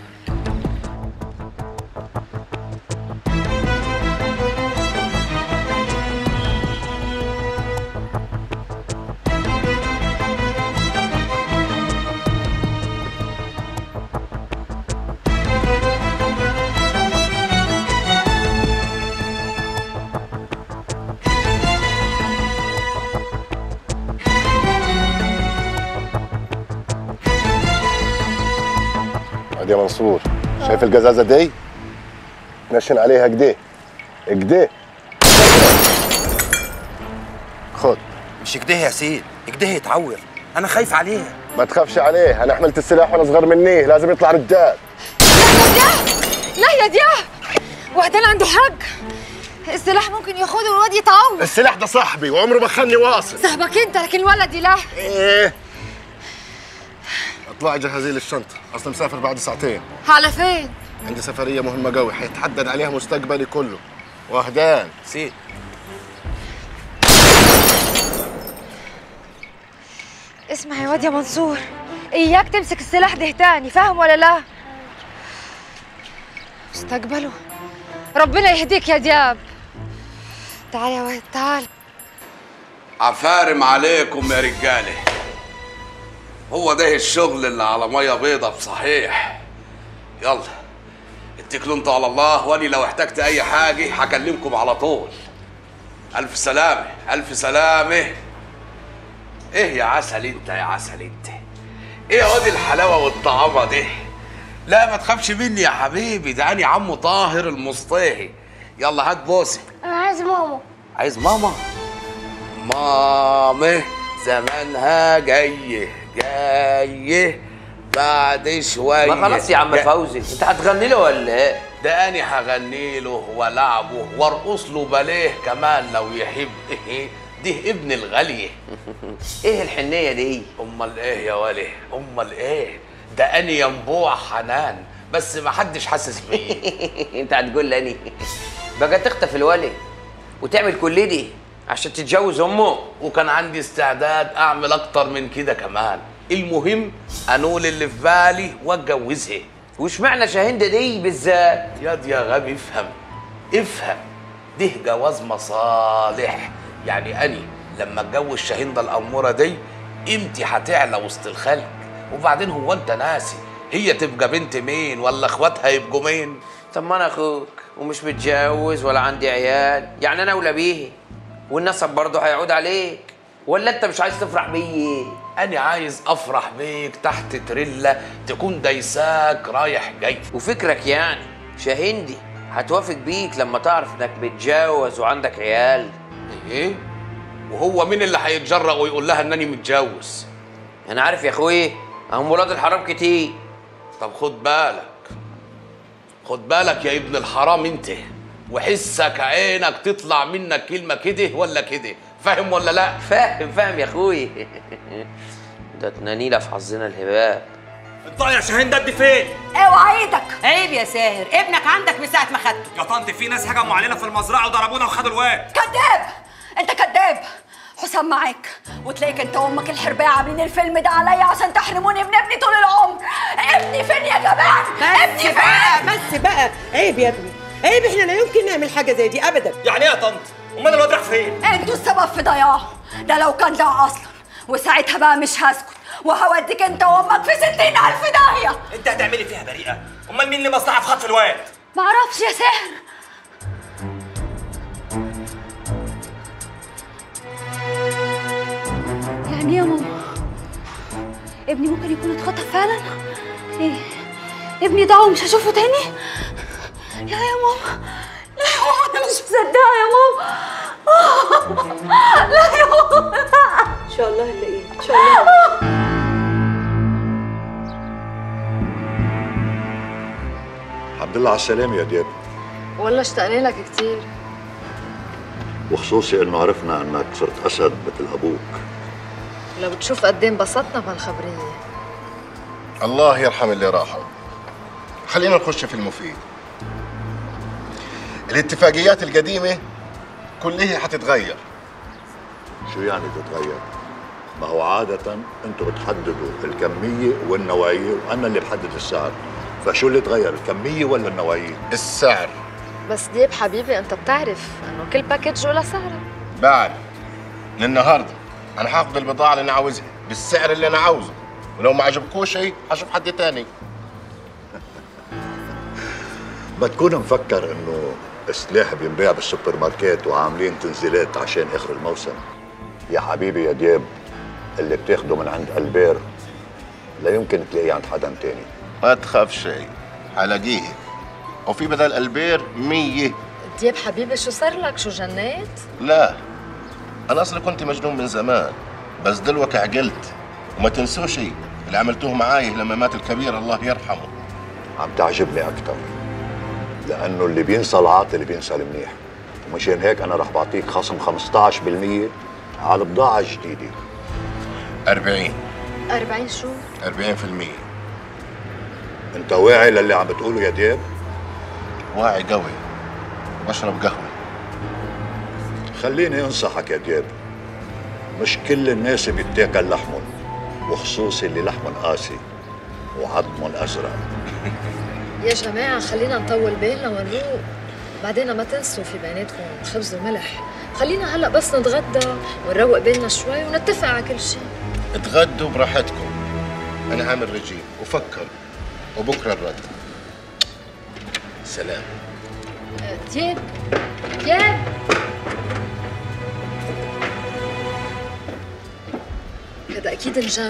ادي يا منصور شايف الجزازه دي نشن عليها كده كده خد مش كده يا سيد كده يتعور انا خايف عليه ما تخافش عليه انا حملت السلاح وانا صغير مني لازم يطلع رجال لا يا دياب وبعدين عنده حق السلاح ممكن ياخده والواد يتعور السلاح ده صاحبي وعمره ما خلني واصل صاحبك انت لكن الولد لا ايه اطلعي جهزي لي الشنطه اصلا مسافر بعد ساعتين على فين عندي سفريه مهمه قوي حيتحدد عليها مستقبلي كله وهدان سيد اسمع يا واد يا منصور اياك تمسك السلاح ده تاني فاهم ولا لا مستقبله ربنا يهديك يا دياب تعال يا واد تعال عفارم عليكم يا رجاله هو ده الشغل اللي على ميه بيضة بصحيح يلا اتكلوا انتوا على الله واني لو احتجت اي حاجه هكلمكم على طول الف سلامه الف سلامه ايه يا عسل انت يا عسل انت ايه يا واد الحلاوه والطعامه دي لا ما تخافش مني يا حبيبي ده انا عمو طاهر المصطاهي يلا هات بوسه انا عايز ماما عايز ماما ماما زمانها جاي جاي بعد شويه ما خلاص يا عم جاي. فوزي انت هتغني له ولا ايه ده انا هغني له والعبه وارقص له باليه كمان لو يحب ايه ده ابن الغاليه ايه الحنيه دي امال ايه يا ولي امال ايه ده انا ينبوع حنان بس ما حدش حاسس بيه انت هتقول لي اني بقى تخطف الولي وتعمل كل دي عشان تتجوز امه وكان عندي استعداد اعمل اكتر من كده كمان المهم انول اللي في بالي واتجوزها وش معنى شاهندة دي بالذات ياض يا غبي افهم افهم ده جواز مصالح يعني اني لما اتجوز شاهندة الاموره دي قيمتي هتعلى وسط الخلق وبعدين هو انت ناسي هي تبقى بنت مين ولا اخواتها يبقوا مين طب ما انا اخوك ومش متجوز ولا عندي عيال يعني انا اولى بيه والنسب برضه هيعود عليك ولا انت مش عايز تفرح بيا انا عايز افرح بيك تحت تريلا تكون دايساك رايح جاي وفكرك يعني شاهندي هتوافق بيك لما تعرف انك متجوز وعندك عيال ايه وهو مين اللي هيتجرأ ويقول لها انني متجوز انا عارف يا اخويا هم ولاد الحرام كتير طب خد بالك خد بالك يا ابن الحرام انت وحسك عينك تطلع منك كلمه كده ولا كده فاهم ولا لا فاهم فاهم يا اخويا ده تنانيلة في حظنا الهباب انت يا شاهين ده ادي فين؟ اوعى ايدك عيب يا ساهر ابنك عندك من ساعه ما خدته يا طنط في ناس هجموا علينا في المزرعه وضربونا وخدوا الواد كذاب انت كذاب حسام معاك وتلاقيك انت وامك الحربايه عاملين الفيلم ده عليا عشان تحرموني من ابني طول العمر ابني فين يا جماعه ابني بس فين بقى بس بقى عيب يا ابني عيب احنا لا يمكن نعمل حاجه زي دي ابدا يعني ايه يا طنط؟ امال الواد راح فين؟ انتوا السبب في ضياعه ده لو كان ضاع اصلا وساعتها بقى مش هسكت وهوديك انت وامك في ستين الف داهيه انت هتعملي فيها بريئه امال مين اللي مصلحه في خطف الواد؟ معرفش يا ساهر يعني ايه يا ماما ابني ممكن يكون اتخطف فعلا ايه ابني ضاع ومش هشوفه تاني لا يا ماما لا يا ماما انا مش مصدقه يا ماما لا يا ماما ان شاء الله هنلاقيه ان شاء الله الحمد لله على السلامة يا دياب والله اشتقنا لك كتير وخصوصي انه عرفنا انك صرت اسد مثل ابوك لو بتشوف قد ايه انبسطنا بهالخبريه الله يرحم اللي راحوا خلينا نخش في المفيد الاتفاقيات القديمة كلها حتتغير شو يعني تتغير؟ ما هو عادة انتم بتحددوا الكمية والنوعية وانا اللي بحدد السعر فشو اللي تغير الكمية ولا النوعية؟ السعر بس دياب حبيبي انت بتعرف انه كل باكج ولا سعره بعد من النهارده انا هاخد البضاعة اللي انا عاوزها بالسعر اللي انا عاوزه ولو ما عجبكوش شيء هشوف حد تاني بتكون مفكر انه السلاح بينباع بالسوبر ماركت وعاملين تنزيلات عشان اخر الموسم يا حبيبي يا دياب اللي بتاخده من عند البير لا يمكن تلاقيه عند حدا تاني ما تخاف شيء هلاقيه وفي بدل البير مية دياب حبيبي شو صار لك شو جنيت لا انا اصلا كنت مجنون من زمان بس دلوقتي عقلت وما تنسوش اللي عملتوه معاي لما مات الكبير الله يرحمه عم تعجبني اكثر لانه اللي بينسى العاطل بينسى المنيح ومشان هيك انا رح بعطيك خصم 15% على البضاعه الجديده 40 40 شو 40% انت واعي للي عم بتقوله يا دياب واعي قوي بشرب قهوه خليني انصحك يا دياب مش كل الناس بيتاكل لحمهم وخصوصي اللي لحمن قاسي وعظمه ازرق يا جماعة خلينا نطول بالنا ونروق بعدين ما تنسوا في بيناتكم خبز وملح خلينا هلا بس نتغدى ونروق بالنا شوي ونتفق على كل شيء اتغدوا براحتكم انا عامل رجيم وفكر وبكره الرد سلام تياب تياب هذا أكيد انجن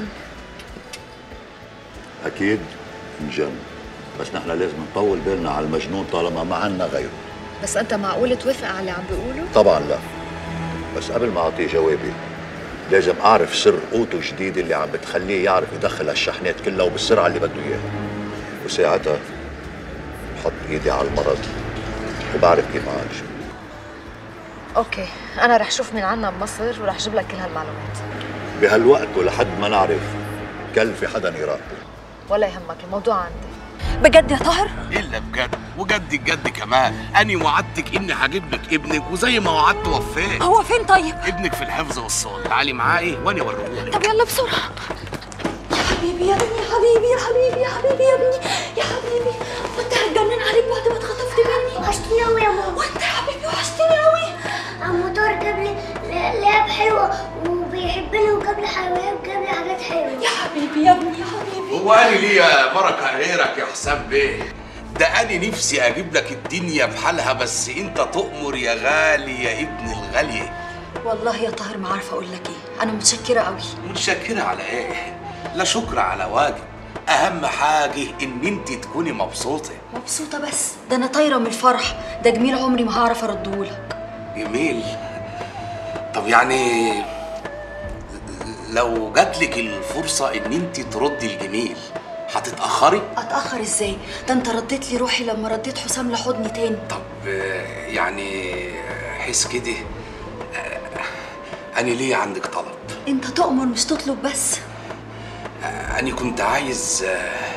اكيد انجن بس نحن لازم نطول بالنا على المجنون طالما ما عنا غيره بس أنت معقول توافق على اللي عم بيقوله؟ طبعا لا بس قبل ما اعطيه جوابي لازم اعرف سر قوته الجديد اللي عم بتخليه يعرف يدخل هالشحنات كلها وبالسرعه اللي بده اياها وساعتها بحط ايدي على المرض وبعرف كيف اعالجه أوكي أنا رح شوف مين عنا بمصر ورح جيب لك كل هالمعلومات بهالوقت ولحد ما نعرف كل في حدا يراقبه ولا يهمك الموضوع عندي بجد يا طاهر؟ الا بجد وجد الجد كمان اني وعدتك اني هجيب لك ابنك وزي ما وعدت وفيت هو فين طيب؟ ابنك في الحفظ والصون تعالي معايا وانا اوريهولك طب يلا بسرعة يا حبيبي يا ابني يا حبيبي يا حبيبي يا حبيبي يا ابني يا حبيبي وانت هتجنن عليك بعد ما اتخطفت مني وحشتني قوي يا ماما وانت يا حبيبي وحشتني قوي عمو طارق جاب لي ل- لعب حلوه وبيحبني وجاب لي حلويات وجاب لي حاجات حلوه يا حبيبي يا ابني يا حبيبي هو انا ليا بركه غيرك يا حسام بيه ده انا نفسي اجيب لك الدنيا بحالها بس انت تؤمر يا غالي يا ابن الغاليه والله يا طاهر ما عارفه اقول لك ايه انا متشكره قوي متشكرة على ايه؟ لا شكر على واجب اهم حاجه ان انت تكوني مبسوطه مبسوطه بس ده انا طايره من الفرح ده جميل عمري ما هعرف ردهولك جميل طب يعني لو جاتلك الفرصه ان انت تردي الجميل هتتاخري اتاخر ازاي ده انت رديت لي روحي لما رديت حسام لحضني تاني آه، يعني حس كده آه، انا ليه عندك طلب انت تؤمر مش تطلب بس آه، انا كنت عايز آه،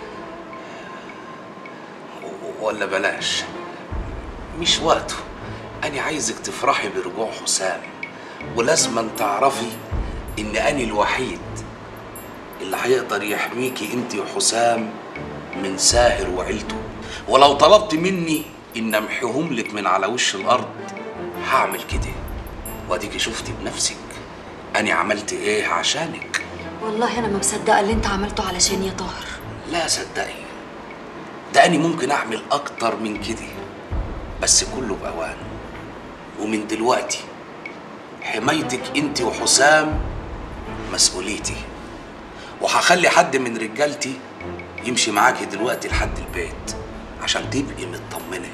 ولا بلاش مش وقته انا عايزك تفرحي برجوع حسام ولازم تعرفي ان انا الوحيد اللي هيقدر يحميكي انت وحسام من ساهر وعيلته ولو طلبت مني ان امحيهم لك من على وش الارض هعمل كده واديكي شفتي بنفسك انا عملت ايه عشانك والله انا ما مصدقه اللي انت عملته علشان يا طاهر لا صدقي ده أنا ممكن أعمل أكتر من كده بس كله بأوان ومن دلوقتي حمايتك أنت وحسام مسؤوليتي وهخلي حد من رجالتي يمشي معاكي دلوقتي لحد البيت عشان تبقي مطمنة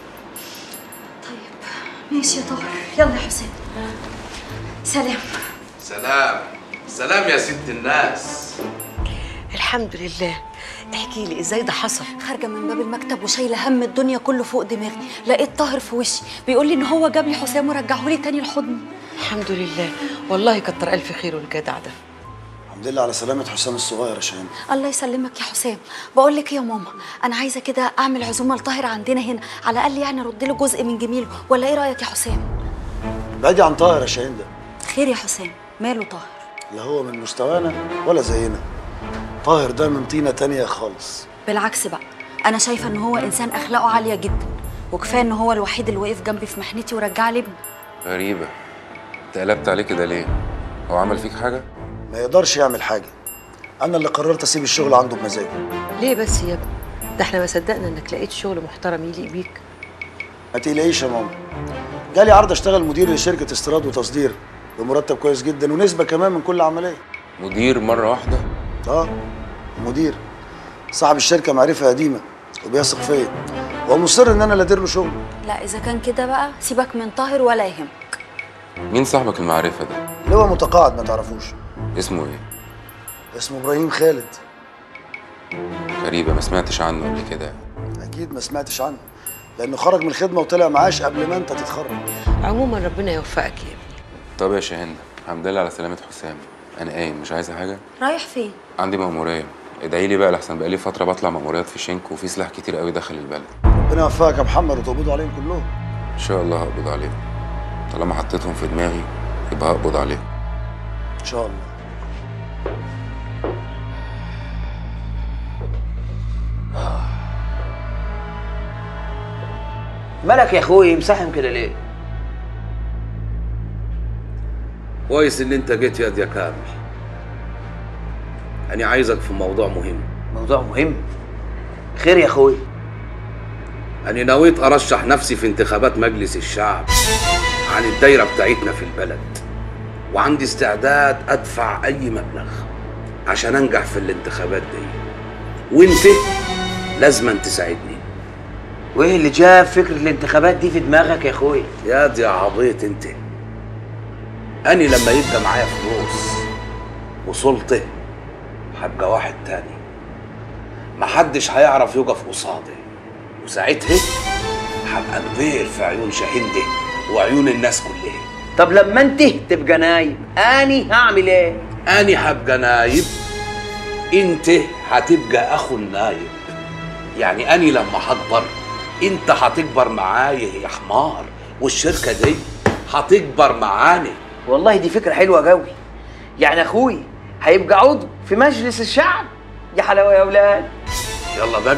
ماشي يا طاهر يلا يا حسام سلام سلام سلام يا ست الناس الحمد لله احكي لي ازاي ده حصل خارجه من باب المكتب وشايله هم الدنيا كله فوق دماغي لقيت طاهر في وشي بيقول لي ان هو جاب لي حسام ورجعه لي تاني لحضني الحمد لله والله كتر الف خير الجدع ده الحمد لله على سلامة حسام الصغير يا شاهين الله يسلمك يا حسام بقول لك ايه يا ماما انا عايزه كده اعمل عزومه لطاهر عندنا هنا على الاقل يعني ارد له جزء من جميله ولا ايه رايك يا حسام بعدي عن طاهر يا شاهين ده خير يا حسام ماله طاهر لا هو من مستوانا ولا زينا طاهر ده من طينة تانية خالص بالعكس بقى انا شايفه ان هو انسان اخلاقه عاليه جدا وكفايه ان هو الوحيد اللي وقف جنبي في محنتي ورجع لي ابني غريبة انت قلبت عليه كده ليه؟ هو عمل فيك حاجة؟ ما يقدرش يعمل حاجة أنا اللي قررت أسيب الشغل عنده بمزاجي ليه بس يا ابني ده احنا ما صدقنا انك لقيت شغل محترم يليق بيك ما تقلقيش يا ماما جالي عرض أشتغل مدير لشركة استيراد وتصدير بمرتب كويس جدا ونسبة كمان من كل عملية مدير مرة واحدة؟ اه مدير صاحب الشركة معرفة قديمة وبيثق فيا وهو مصر إن أنا اللي أدير له شغل لا اذا كان كده بقى سيبك من طاهر ولا يهمك مين صاحبك المعرفة ده؟ اللي هو متقاعد ما تعرفوش اسمه ايه؟ اسمه إبراهيم خالد غريبة ما سمعتش عنه قبل كده أكيد ما سمعتش عنه لأنه خرج من الخدمة وطلع معاش قبل ما أنت تتخرج عموما ربنا يوفقك يا ابني طب يا شاهين الحمد لله على سلامة حسام أنا قايم مش عايزة حاجة؟ رايح فين عندي مأمورية ادعي لي بقى لحسن بقالي فترة بطلع مأموريات في شنك وفي سلاح كتير قوي داخل البلد ربنا يوفقك يا محمد وتقبضوا عليهم كلهم إن شاء الله هقبض عليهم طالما حطيتهم في دماغي يبقى هقبض عليهم إن شاء الله مالك يا اخوي مساهم كده ليه كويس ان انت جيت يا يا كامل انا عايزك في موضوع مهم موضوع مهم خير يا اخوي انا نويت ارشح نفسي في انتخابات مجلس الشعب عن الدايره بتاعتنا في البلد وعندي استعداد ادفع اي مبلغ عشان انجح في الانتخابات دي وانت لازم تساعدني وايه اللي جاب فكره الانتخابات دي في دماغك يا اخوي يا دي عبيط انت اني لما يبقى معايا فلوس وسلطه هبقى واحد تاني محدش هيعرف يقف قصادي وساعتها هبقى كبير في عيون شاهندة وعيون الناس كلها طب لما انت تبقى نايم اني هعمل ايه اني هبقى نايب انت هتبقى اخو النايب يعني اني لما هكبر انت هتكبر معايا يا حمار والشركه دي هتكبر معاني والله دي فكره حلوه قوي يعني اخوي هيبقى عضو في مجلس الشعب يا حلاوه يا اولاد يلا بقى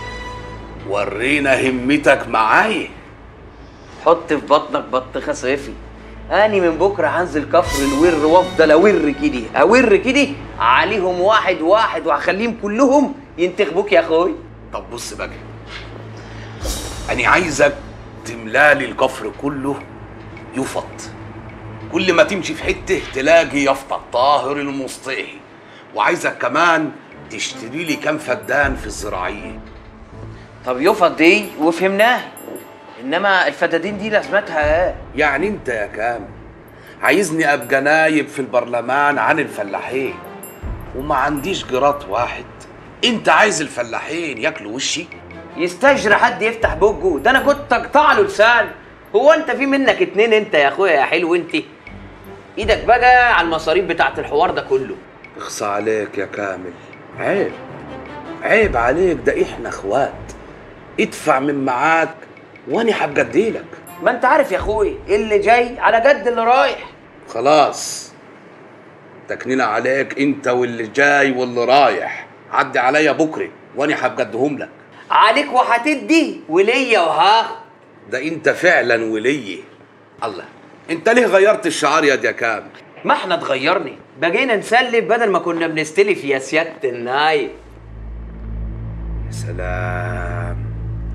ورينا همتك معايا حط في بطنك بطيخه صيفي اني من بكره هنزل كفر الور وافضل اور كده اور كده عليهم واحد واحد وهخليهم كلهم ينتخبوك يا اخوي طب بص بقى انا عايزك تملالي الكفر كله يفط كل ما تمشي في حته تلاقي يافطه طاهر المصطهي وعايزك كمان تشتري لي كام فدان في الزراعيه طب يفض دي وفهمناها انما الفدادين دي لازمتها ايه يعني انت يا كامل عايزني ابقى نايب في البرلمان عن الفلاحين وما عنديش جرات واحد انت عايز الفلاحين ياكلوا وشي يستجري حد يفتح بوجه ده انا كنت اقطع له لسان هو انت في منك اتنين انت يا اخويا يا حلو انت ايدك بقى على المصاريف بتاعت الحوار ده كله اخصى عليك يا كامل عيب عيب عليك ده احنا اخوات ادفع من معاك وانا هبقى اديلك ما انت عارف يا اخوي اللي جاي على قد اللي رايح خلاص تكنينا عليك انت واللي جاي واللي رايح عدي عليا بكره وانا هبقى اديهم لك عليك وهتدي وليا وهاخد ده انت فعلا ولي الله انت ليه غيرت الشعار يا يا كامل ما احنا اتغيرني بقينا نسلف بدل ما كنا بنستلف يا سياده النايب يا سلام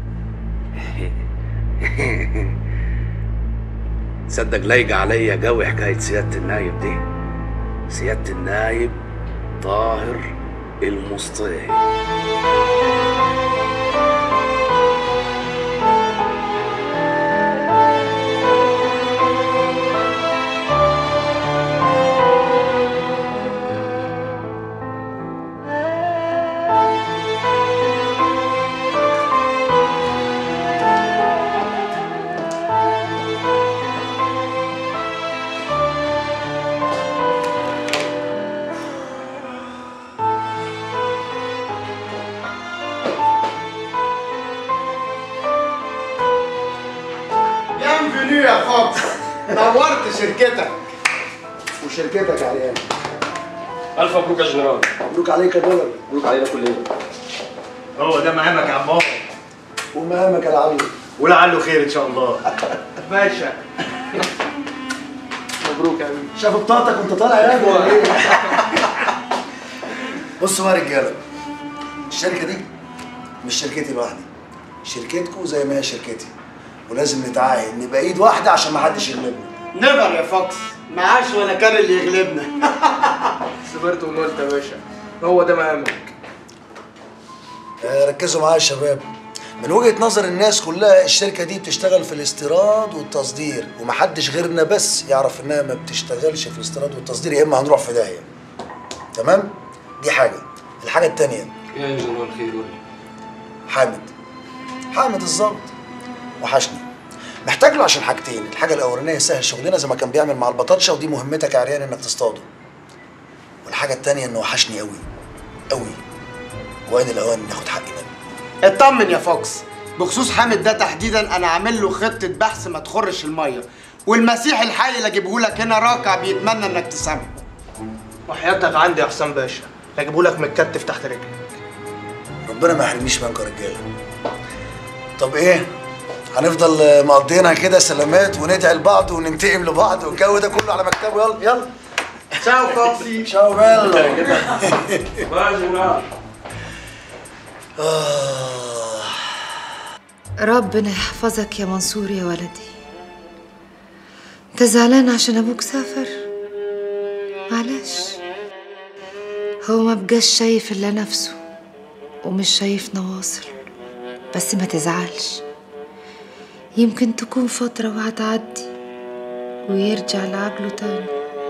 تصدق لايقة عليا قوي حكاية سيادة النايب دي سيادة النايب طاهر المصطهي بيانفينيو يا فوكس نورت شركتك وشركتك يا عريان الف مبروك يا جنرال مبروك عليك يا دولار مبروك علينا كلنا هو ده مقامك يا عمار ومهامك يا العبيد ولعله خير ان شاء الله باشا مبروك يا حبيبي شاف بطاقتك وانت طالع يا ابني ولا ايه؟ بصوا بقى يا رجاله الشركه دي مش شركتي لوحدي شركتكم زي ما هي شركتي ولازم نتعاهد نبقى ايد واحده عشان ما حدش يغلبنا نيفر يا فوكس معاش ولا كان اللي يغلبنا صبرت ونولت يا باشا هو ده مقامك آه، ركزوا معايا يا شباب من وجهه نظر الناس كلها الشركه دي بتشتغل في الاستيراد والتصدير ومحدش غيرنا بس يعرف انها ما بتشتغلش في الاستيراد والتصدير يا اما هنروح في داهيه تمام دي حاجه الحاجه التانيه يا جنرال خير قول لي حامد حامد الظابط وحشني محتاج له عشان حاجتين الحاجه الاولانيه يسهل شغلنا زي ما كان بيعمل مع البطاطشه ودي مهمتك يا عريان انك تصطاده والحاجه التانيه انه وحشني قوي قوي وان الاوان ناخد حقي منه اطمن يا فوكس بخصوص حامد ده تحديدا انا عامل له خطه بحث ما تخرش الميه والمسيح الحي اللي اجيبه لك هنا راكع بيتمنى انك تسامحه وحياتك عندي يا حسام باشا اجيبه لك متكتف تحت رجلي ربنا ما يحرمنيش منكم يا رجاله طب ايه هنفضل آه، مقضينها كده سلامات وندعي لبعض وننتقم لبعض والجو ده كله على مكتبه يلا يلا تشاو كوفي تشاو بيلو ربنا يحفظك يا منصور يا ولدي انت زعلان عشان ابوك سافر معلش هو ما بقاش شايف الا نفسه ومش شايف نواصل بس ما تزعلش يمكن تكون فترة وهتعدي ويرجع لعجله تاني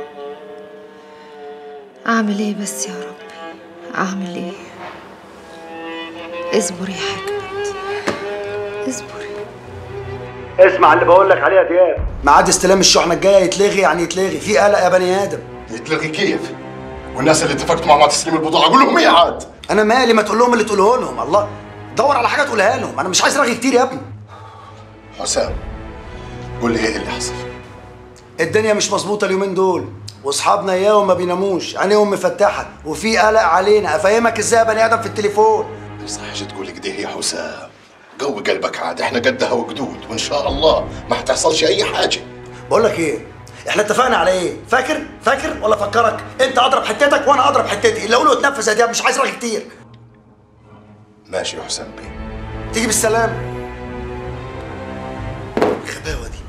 أعمل إيه بس يا ربي أعمل إيه اصبر يا حكمت اصبر اسمع اللي بقول لك عليه يا دياب ميعاد استلام الشحنه الجايه يتلغي يعني يتلغي في قلق يا بني ادم يتلغي كيف؟ والناس اللي اتفقت معهم على تسليم البضاعه قول لهم ايه عاد؟ انا مالي ما تقول لهم اللي تقوله لهم الله دور على حاجه تقولها لهم انا مش عايز رغي كتير يا ابني حسام قول لي ايه اللي حصل؟ الدنيا مش مظبوطه اليومين دول واصحابنا اياهم ما بيناموش عينيهم مفتحه وفي قلق علينا افهمك ازاي يا بني ادم في التليفون صحيح تقول كده يا حسام قوي قلبك عاد احنا قدها وقدود وان شاء الله ما حتحصلش اي حاجه بقول لك ايه احنا اتفقنا على ايه فاكر فاكر ولا فكرك انت اضرب حتتك وانا اضرب حتتي اللي اقوله اتنفذ يا دياب مش عايز رغي كتير ماشي يا حسام بيه تيجي بالسلامه الغباوه دي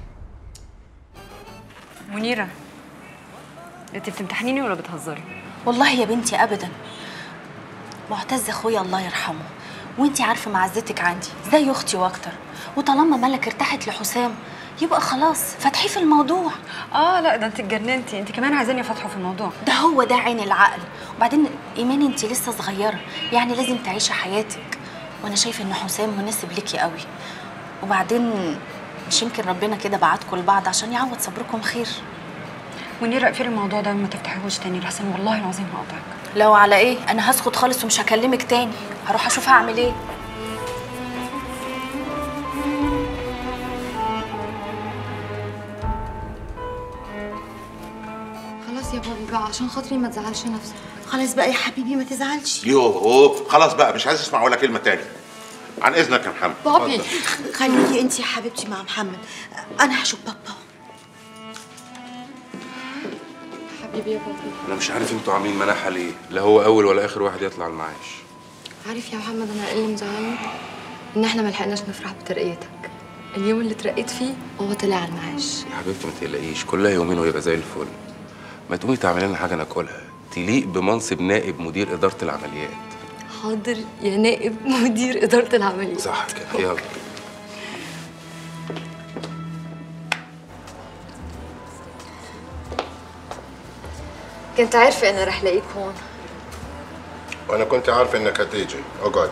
منيرة انت بتمتحنيني ولا بتهزري؟ والله يا بنتي ابدا معتز اخويا الله يرحمه وانتي عارفه معزتك عندي زي اختي واكتر وطالما ملك ارتاحت لحسام يبقى خلاص فتحيه في الموضوع اه لا ده انت اتجننتي انت كمان عايزاني افتحه في الموضوع ده هو ده عين العقل وبعدين ايمان انت لسه صغيره يعني لازم تعيشي حياتك وانا شايفه ان حسام مناسب ليكي قوي وبعدين مش يمكن ربنا كده بعتكم لبعض عشان يعوض صبركم خير منيرة اقفلي الموضوع ده ما تفتحيهوش تاني لحسن والله العظيم هقطعك لو على ايه انا هسكت خالص ومش هكلمك تاني هروح اشوف هعمل ايه خلاص يا بابي بقى عشان خاطري ما تزعلش نفسك خلاص بقى يا حبيبي ما تزعلش يوه خلاص بقى مش عايز اسمع ولا كلمه تاني عن اذنك يا محمد بابي اتفضل. خليكي انت يا حبيبتي مع محمد انا هشوف بابا حبيبي يا بابي انا مش عارف انتوا عاملين مناحه ليه لا هو اول ولا اخر واحد يطلع المعاش عارف يا محمد انا ايه اللي مزعلني ان احنا ما لحقناش نفرح بترقيتك اليوم اللي اترقيت فيه هو طلع على المعاش يا حبيبتي ما تقلقيش كلها يومين ويبقى زي الفل ما تقومي تعملي لنا حاجه ناكلها تليق بمنصب نائب مدير اداره العمليات حاضر يا نائب مدير اداره العمليات صح كده يلا كنت عارفه اني رح لاقيك هون وانا كنت عارف انك هتيجي اقعد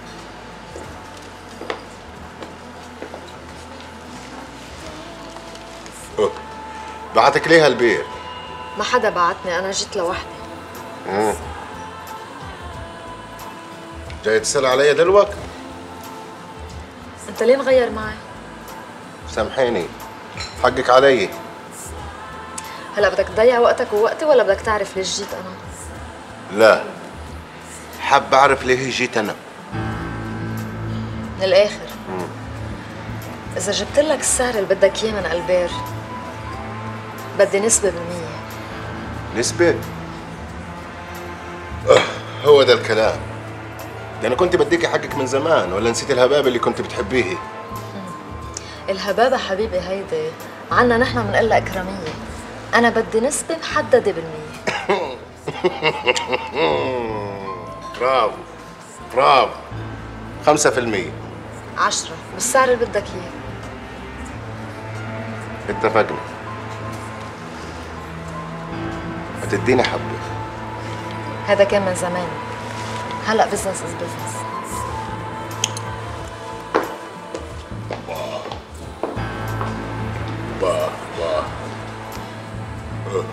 أوه. بعتك ليه هالبير ما حدا بعتني انا جيت لوحدي مم. جاي تسأل علي دلوقتي انت ليه مغير معي سامحيني حقك علي هلا بدك تضيع وقتك ووقتي ولا بدك تعرف ليش جيت انا لا حاب اعرف ليه جيت انا من الاخر اذا جبت لك السعر اللي بدك اياه من البير بدي نسبه بالمية نسبة أه هو ده الكلام ده انا كنت بديكي حقك من زمان ولا نسيت الهباب اللي كنت بتحبيه الهبابه حبيبي هيدي عنا نحن بنقول لها اكراميه انا بدي نسبه محدده بالمية برافو برافو خمسة في المية عشرة بالسعر اللي بدك اياه اتفقنا هتديني حبة هذا كان من زمان هلا بزنس از بزنس واه واه أه.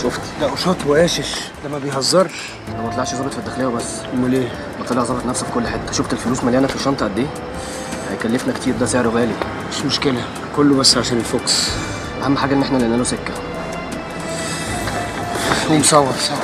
شفت ده قشاط وقاشش ده ما بيهزرش ده ما طلعش ظابط في الداخليه وبس امال ايه ده طلع ظابط نفسه في كل حته شفت الفلوس مليانه في الشنطه قد ايه هيكلفنا كتير ده سعره غالي مش مشكله كله بس عشان الفوكس اهم حاجه ان احنا لقينا له سكه قوم صور صور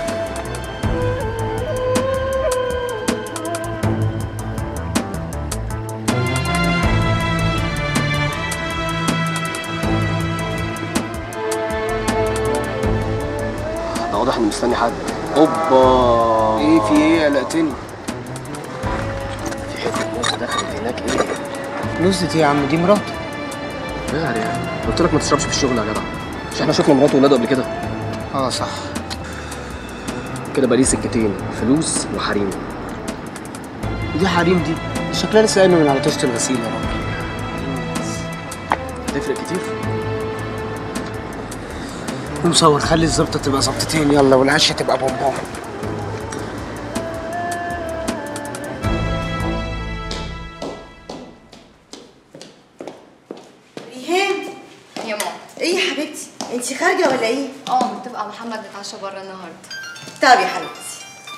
ده واضح انه مستني حد اوبا ايه في ايه قلقتني في حته ناس دخلت هناك ايه نزلت ايه يا عم دي مراته يعني يعني قلت لك ما تشربش في الشغل يا جدع مش احنا شفنا مراته وولاده قبل كده اه صح كده بقى ليه سكتين فلوس وحريم دي حريم دي شكلها لسه قايمه من على طاسه الغسيل يا راجل هتفرق كتير قوم صور خلي الظبطه تبقى ظبطتين يلا والعشه تبقى بومبوم ريهام يا ماما ايه يا حبيبتي انت خارجه ولا ايه اه متفقه محمد نتعشى بره النهارده طب يا حبيبتي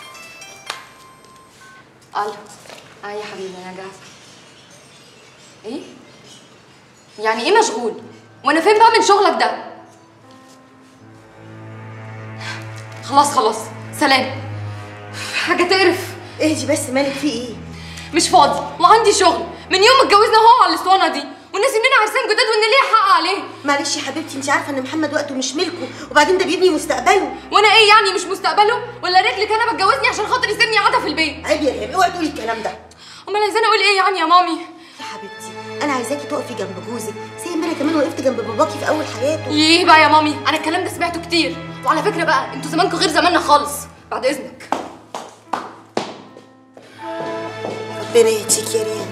الو اه يا حبيبي انا جاهزه ايه يعني ايه مشغول وانا فين بقى من شغلك ده خلاص خلاص سلام حاجه تقرف اهدي بس مالك في ايه مش فاضي وعندي شغل من يوم ما اتجوزنا هو على الاسطوانه دي والناس اننا عرسان جداد وان ليا حق عليه معلش يا حبيبتي انت عارفه ان محمد وقته مش ملكه وبعدين ده بيبني مستقبله وانا ايه يعني مش مستقبله ولا رجلك انا بتجوزني عشان خاطر يسيبني قاعده في البيت عيب يا ريهام اوعي تقولي الكلام ده امال عايزاني اقول ايه يعني يا مامي يا حبيبتي انا عايزاكي تقفي جنب جوزك زي ما انا كمان وقفت جنب باباكي في اول حياته ايه بقى يا مامي انا الكلام ده سمعته كتير وعلى فكره بقى انتوا زمانكم غير زماننا خالص بعد اذنك ربنا يهديك يا ريهام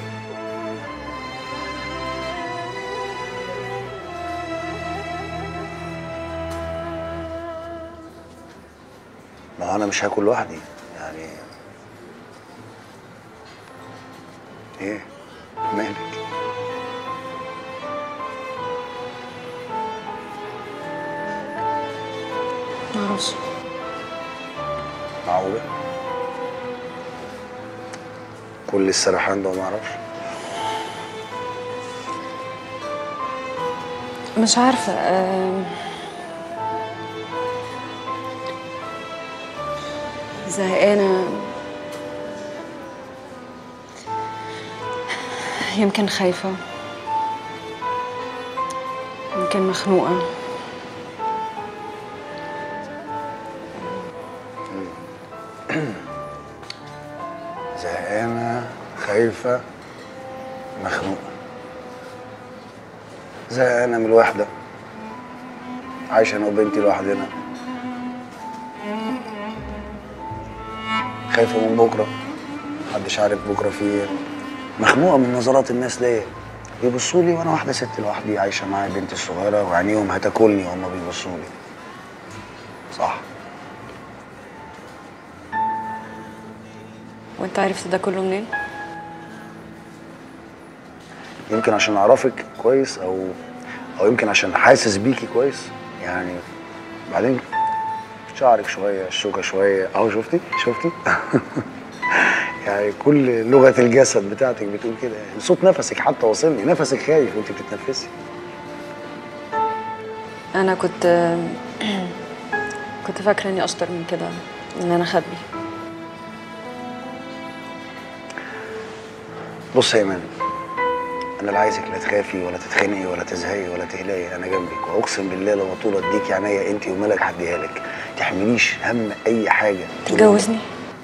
ما هو انا مش هاكل لوحدي يعني ايه مالك معرفش معقولة كل السرحان ده وما اعرفش مش عارفة آم، زهقانة يمكن خايفة يمكن مخنوقة زهقانة خايفة مخنوقة زهقانة من الوحدة عايشة أنا وبنتي لوحدنا خايفة من بكرة محدش عارف بكرة في ايه مخنوقة من نظرات الناس ليا بيبصوا لي وانا واحدة ست لوحدي عايشة معايا بنتي الصغيرة وعينيهم هتاكلني وهما بيبصوا لي صح وانت عرفت ده كله منين؟ يمكن عشان اعرفك كويس او او يمكن عشان حاسس بيكي كويس يعني بعدين شعرك شويه الشوكه شويه اهو شفتي شفتي يعني كل لغه الجسد بتاعتك بتقول كده يعني صوت نفسك حتى وصلني نفسك خايف وانت بتتنفسي انا كنت كنت فاكرة اني اشطر من كده ان انا اخبي بص يا ايمان انا لا عايزك لا تخافي ولا تتخنقي ولا تزهقي ولا تقلقي انا جنبك واقسم بالله لو طول اديكي عينيا انت وملك هديها لك تحمليش هم اي حاجه تتجوزني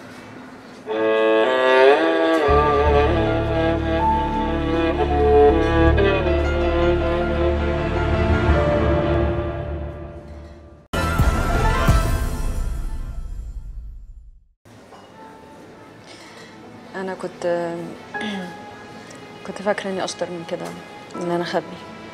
انا كنت كنت فاكرة اني اشطر من كده ان انا اخبي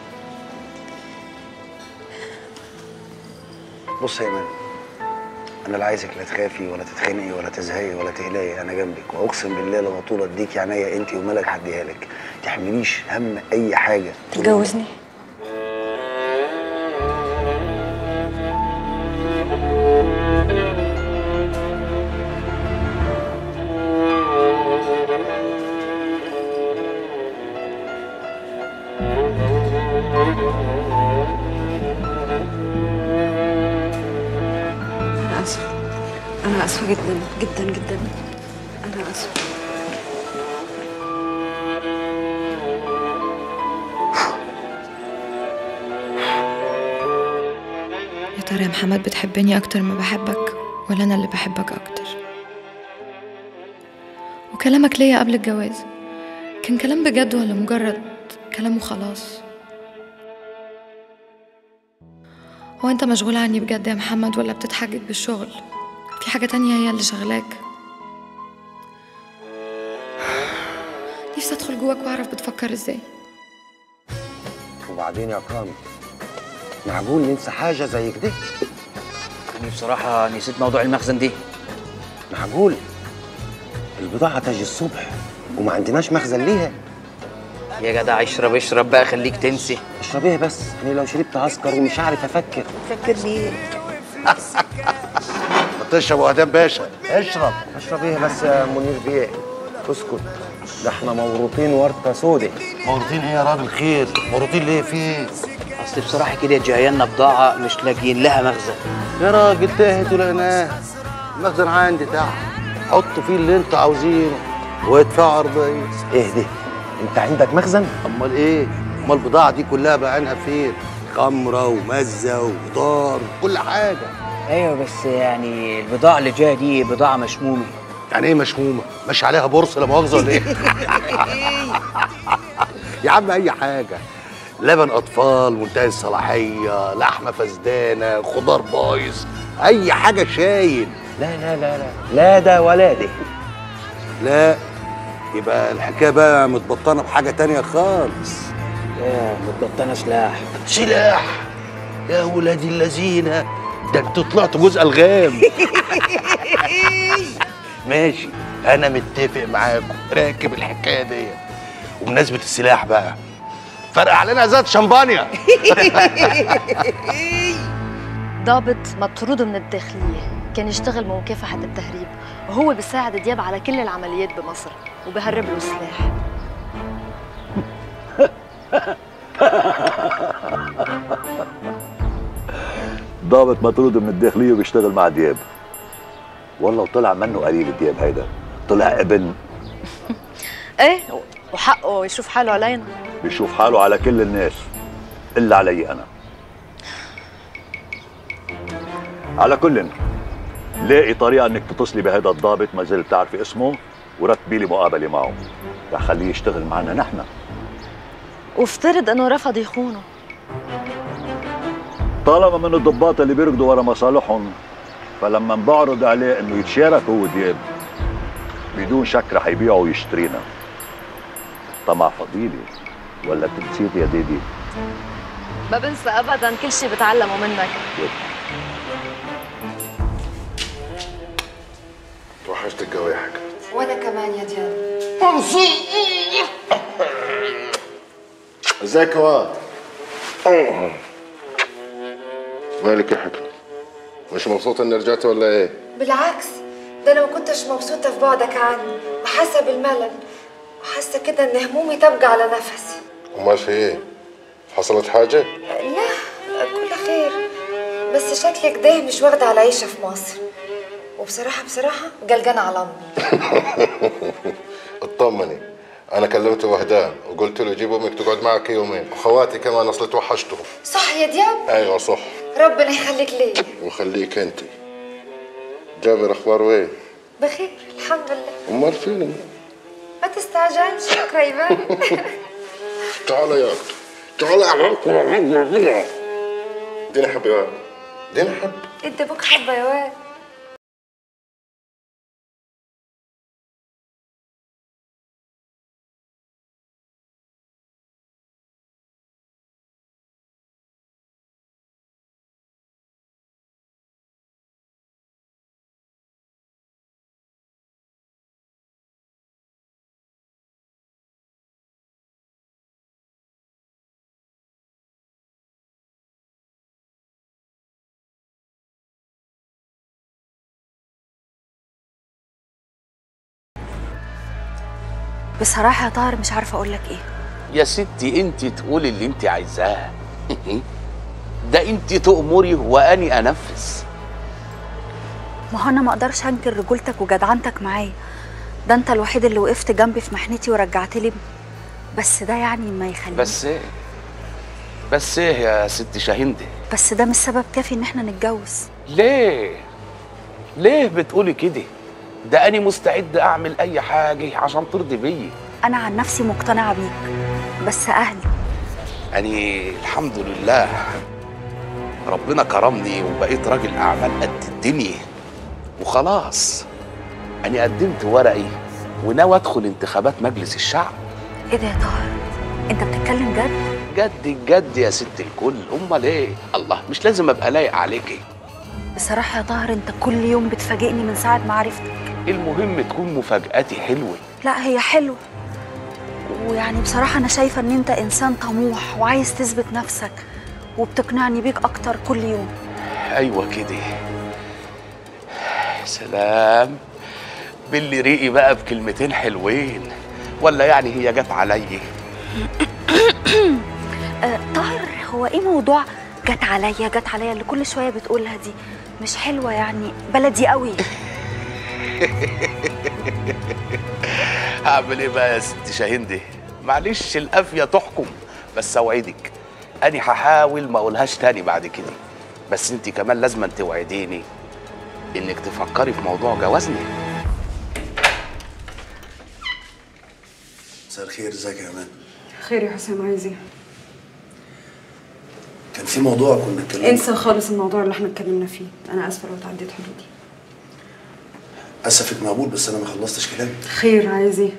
بص يا ايمان انا لا عايزك لا تخافي ولا تتخنقي ولا تزهقي ولا تقلقي انا جنبك واقسم بالله لو طول اديكي عينيا انت وملك هديها لك تحمليش هم اي حاجه تتجوزني اسفه انا اسفه جدا جدا جدا انا اسفه يا ترى يا محمد بتحبني أكتر ما بحبك ولا أنا اللي بحبك أكتر وكلامك ليا قبل الجواز كان كلام بجد ولا مجرد كلام وخلاص هو أنت مشغول عني بجد يا محمد ولا بتتحجج بالشغل في حاجة تانية هي اللي شغلاك نفسي أدخل جواك وأعرف بتفكر إزاي وبعدين يا كرامي معقول ننسى حاجة زي كده؟ أنا بصراحة نسيت موضوع المخزن دي معقول البضاعة تجي الصبح وما عندناش مخزن ليها يا جدع اشرب اشرب بقى خليك تنسي اشرب ايه بس انا لو شربت عسكر ومش عارف افكر فكر ليه ما تشرب وهدام باشا اشرب اشرب ايه بس يا منير بيه اسكت ده احنا موروثين ورطه سودة موروثين ايه يا راجل خير موروثين ليه في ايه اصل بصراحة كده جايه لنا بضاعة مش لاقيين لها مخزن يا راجل تاهت ولقيناه المخزن عندي تحت حطوا فيه اللي انتوا عاوزينه وادفعوا عربية ايه ده انت عندك مخزن امال ايه امال البضاعه دي كلها بعينها فين خمره ومزه وخضار كل حاجه ايوه بس يعني البضاعة اللي جاية دي بضاعة مشمومة يعني ايه مشمومه ماشي عليها بورصه لا مؤاخذه ولا ايه يا عم اي حاجه لبن اطفال منتهي الصلاحيه لحمه فسدانه خضار بايظ اي حاجه شايل لا لا لا لا لا ده ولا ده لا يبقى الحكايه بقى متبطنه بحاجه تانية خالص لا متبطنه سلاح سلاح يا ولادي اللذين ده انتوا طلعتوا جزء الغام ماشي انا متفق معاكم راكب الحكايه دي وبمناسبه السلاح بقى فرق علينا ازازه شمبانيا ضابط مطرود من الداخلية كان يشتغل بمكافحة التهريب وهو بيساعد دياب على كل العمليات بمصر وبهرب له سلاح ضابط مطرود من الداخلية وبيشتغل مع دياب والله وطلع منه قليل دياب هيدا طلع ابن ايه وحقه يشوف حاله علينا بيشوف حاله على كل الناس إلا علي أنا على كل لاقي طريقة إنك تتصلي بهذا الضابط ما زلت تعرفي اسمه ورتبي لي مقابلة معه رح خليه يشتغل معنا نحن وافترض انه رفض يخونه طالما من الضباط اللي بيركضوا ورا مصالحهم فلما بعرض عليه انه يتشارك هو ودياب بدون شك رح يبيعه ويشترينا طمع فضيلي ولا بتنسيت يا ديدي ما بنسى ابدا كل شيء بتعلمه منك وحشتك قوي يا حاج وانا كمان يا دياب ازيك يا واد مالك يا حكم مش مبسوط اني رجعت ولا ايه بالعكس ده انا ما كنتش مبسوطه في بعدك عني وحاسه بالملل وحاسه كده ان همومي تبقى على نفسي وما في ايه حصلت حاجه لا كل خير بس شكلك ده مش واخده على عيشه في مصر وبصراحه بصراحه قلقانه على امي اطمني انا كلمت وهدان وقلت له جيب امك تقعد معك يومين وخواتي كمان اصل توحشتهم صح يا دياب ايوه صح ربنا يخليك ليا وخليك انت جابر اخباره ايه بخير الحمد لله امال فين ما تستعجلش قريبا تعال يا اخي تعال يا عم دينا حب يا واد. دينا حب انت بك حبه يا واد بصراحه يا طاهر مش عارفه اقول لك ايه يا ستي انت تقولي اللي انت عايزاه ده انت تأمري واني انفذ ما هو انا ما اقدرش انكر رجولتك وجدعنتك معايا ده انت الوحيد اللي وقفت جنبي في محنتي ورجعت لي بس ده يعني ما يخليني بس ايه بس ايه يا ست شاهندة بس ده مش سبب كافي ان احنا نتجوز ليه ليه بتقولي كده ده انا مستعد اعمل اي حاجه عشان ترضي بيي انا عن نفسي مقتنعه بيك بس اهلي أنا الحمد لله ربنا كرمني وبقيت راجل أعمال قد الدنيا وخلاص أنا قدمت ورقي وناوي أدخل انتخابات مجلس الشعب ايه ده يا طاهر انت بتتكلم جد جد الجد يا ست الكل أمال إيه الله مش لازم أبقى لايق عليكي بصراحه يا طاهر انت كل يوم بتفاجئني من ساعه ما عرفتك المهم تكون مفاجأتي حلوة لا هي حلوه ويعني بصراحه انا شايفه ان انت انسان طموح وعايز تثبت نفسك وبتقنعني بيك اكتر كل يوم أيوة كده يا سلام باللي ريقي بقى بكلمتين حلوين ولا يعني هي جت عليا آه، طاهر هو ايه موضوع جت عليا جت عليا اللي كل شويه بتقولها دي مش حلوه يعني بلدي قوي هعمل ايه بقى يا ست شاهندي معلش القافيه تحكم بس اوعدك اني هحاول ما اقولهاش تاني بعد كده بس انت كمان لازم توعديني انك تفكري في موضوع جوازنا مساء الخير ازيك يا امان خير يا حسام عايز ايه؟ كان في موضوع كنا اتكلمنا انسى خالص الموضوع اللي احنا اتكلمنا فيه انا اسفه لو تعديت حدودي اسفك مقبول بس انا ما خلصتش كلامي خير عايز ايه؟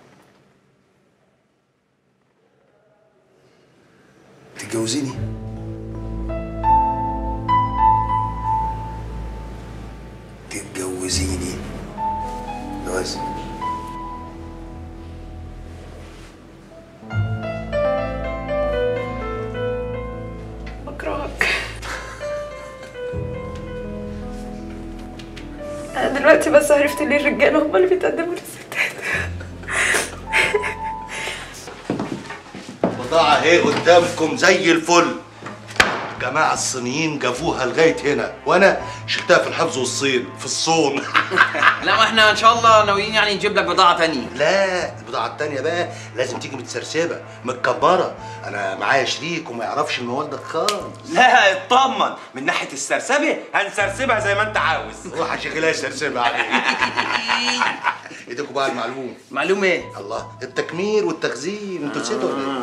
تتجوزيني تتجوزيني جواز بكرهك انا دلوقتي بس عرفت ليه الرجاله هم اللي بيتقدموا للستات بضاعة اهي قدامكم زي الفل جماعة الصينيين جابوها لغاية هنا وأنا شلتها في الحفظ والصين في الصون لا ما احنا ان شاء الله ناويين يعني نجيب لك بضاعه تانية لا البضاعة التانية بقى لازم تيجي متسرسبة متكبرة أنا معايا شريك وما يعرفش الموال ده خالص لا اطمن من ناحيه السرسبه هنسرسبها زي ما انت عاوز روح شغلها سرسبة عليك ايديكم بقى المعلوم معلوم ايه؟ الله التكمير والتخزين انتوا نسيتوا ولا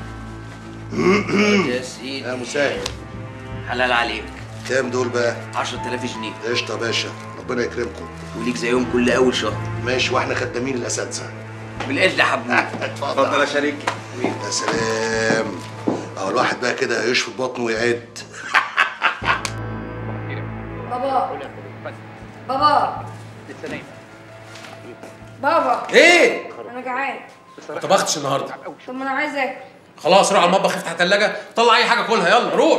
يا سيدي ايه؟ يا مساعد حلال عليك كام دول بقى؟ 10000 جنيه قشطة يا باشا ربنا يكرمكم وليك زيهم كل اول شهر ماشي واحنا خدامين الاساتذه بالاذن يا حبيبي اتفضل يا شريكي يا سلام اهو الواحد بقى كده يشفط بطنه ويعد بابا بابا بابا ايه؟ انا جعان ما طبختش النهارده طب ما انا عايز اكل خلاص روح على المطبخ افتح الثلاجه طلع اي حاجه كلها يلا روح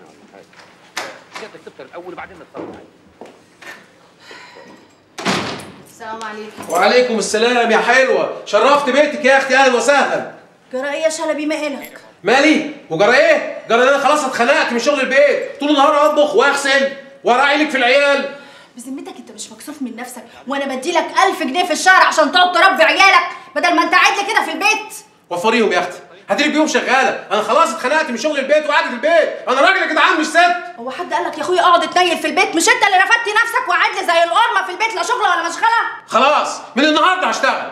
السلام عليكم وعليكم السلام يا حلوه شرفت بيتك يا اختي اهلا وسهلا جرى ايه يا شلبي مالك مالي وجرى ايه جرى انا خلاص اتخنقت من شغل البيت طول النهار اطبخ واغسل وراعي لك في العيال بذمتك انت مش مكسوف من نفسك وانا بديلك ألف جنيه في الشهر عشان تقعد تربي عيالك بدل ما انت قاعد لي كده في البيت وفريهم يا اختي هاتي لي بيهم شغاله انا خلاص اتخنقت من شغل البيت وقعدة البيت انا راجل يا جدعان مش ست هو حد قال لك يا اخويا اقعد اتنيل في البيت مش انت اللي رفدت نفسك وقاعد لي زي القرمه في البيت لا شغل ولا مشغله خلاص من النهارده هشتغل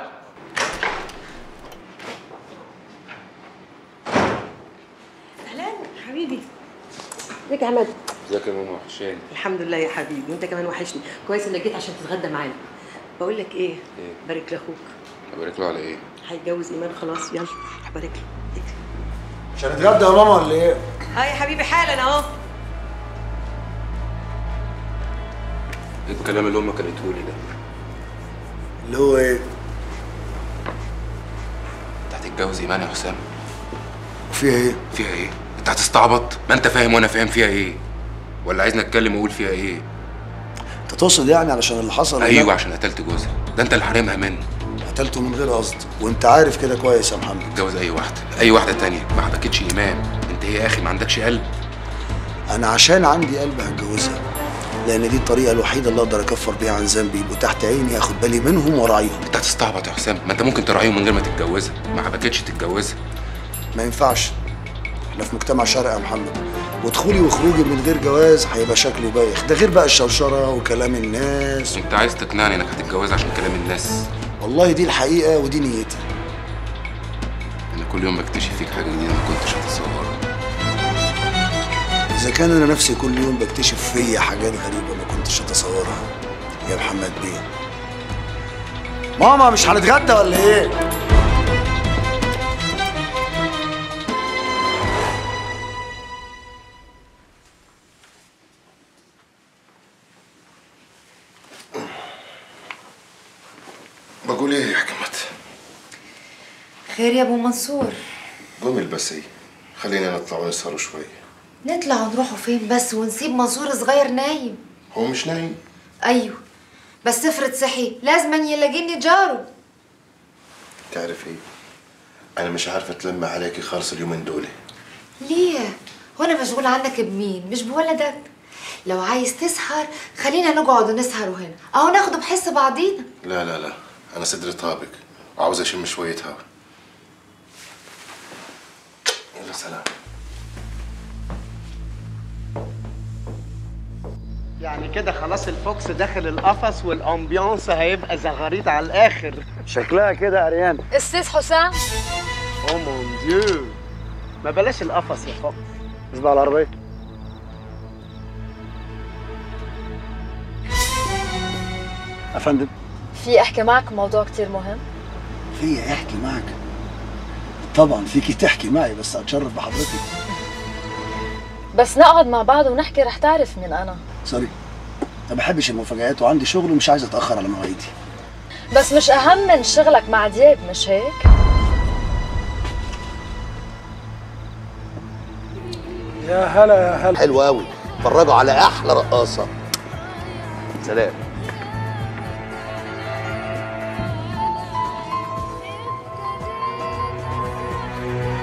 اهلا حبيبي ازيك يا عماد ازيك يا ماما وحشاني الحمد لله يا حبيبي وانت كمان وحشني كويس انك جيت عشان تتغدى معانا بقول لك ايه ايه بارك لاخوك ابارك له على ايه هيتجوز ايمان خلاص يلا هبارك له مش هنتغدى يا ماما ولا ايه؟ ها يا حبيبي حالا اهو ايه الكلام اللي امك قالته لي ده اللي هو ايه؟ انت هتتجوز ايمان يا حسام وفيها ايه؟ فيها ايه انت هتستعبط ما انت فاهم وانا فاهم فيها ايه ولا عايزني اتكلم واقول فيها ايه انت تقصد يعني علشان اللي حصل ايوه عشان قتلت جوزها ده انت اللي حارمها منه قتلته من غير قصد وانت عارف كده كويس يا محمد اتجوز اي واحده اي واحده تانية ما حبكتش ايمان انت ايه يا اخي ما عندكش قلب انا عشان عندي قلب هتجوزها لان دي الطريقه الوحيده اللي اقدر اكفر بيها عن ذنبي يبقوا تحت عيني اخد بالي منهم وراعيهم انت هتستعبط يا حسام ما انت ممكن تراعيهم من غير ما تتجوزها ما حبكتش تتجوزها ما ينفعش احنا في مجتمع شرقي يا محمد ودخولي وخروجي من غير جواز هيبقى شكله بايخ ده غير بقى الشوشره وكلام الناس انت عايز تقنعني انك هتتجوزها عشان كلام الناس والله دي الحقيقه ودي نيتي انا كل يوم بكتشف فيك حاجه جديده ما كنتش اتصورها اذا كان انا نفسي كل يوم بكتشف فيا حاجات غريبه ما كنتش اتصورها يا محمد بيه ماما مش هنتغدى ولا ايه بقول ايه يا حكمت خير يا ابو منصور قومي البسي خلينا نطلع ونسهروا شوي نطلع ونروحوا فين بس ونسيب منصور صغير نايم هو مش نايم ايوه بس افرض صحي لازم يلاقيني جاره تعرف ايه انا مش عارفه اتلم عليكي خالص اليومين دول ليه وانا مشغولة عنك بمين مش بولدك لو عايز تسهر خلينا نقعد ونسهروا هنا اهو ناخده بحس بعضينا لا لا لا انا صدري طابق وعاوز اشم شويه هوا يلا سلام يعني كده خلاص الفوكس داخل القفص والامبيانس هيبقى زغاريت على الاخر شكلها كده عريان استاذ حسام او مون ديو ما بلاش القفص يا فوكس اصبع على العربيه افندم في احكي معك موضوع كتير مهم في احكي معك طبعا فيكي تحكي معي بس اتشرف بحضرتك بس نقعد مع بعض ونحكي رح تعرف مين انا سوري ما بحبش المفاجآت وعندي شغل ومش عايز اتاخر على مواعيدي بس مش اهم من شغلك مع دياب مش هيك يا هلا يا هلا حلو قوي اتفرجوا على احلى رقاصه سلام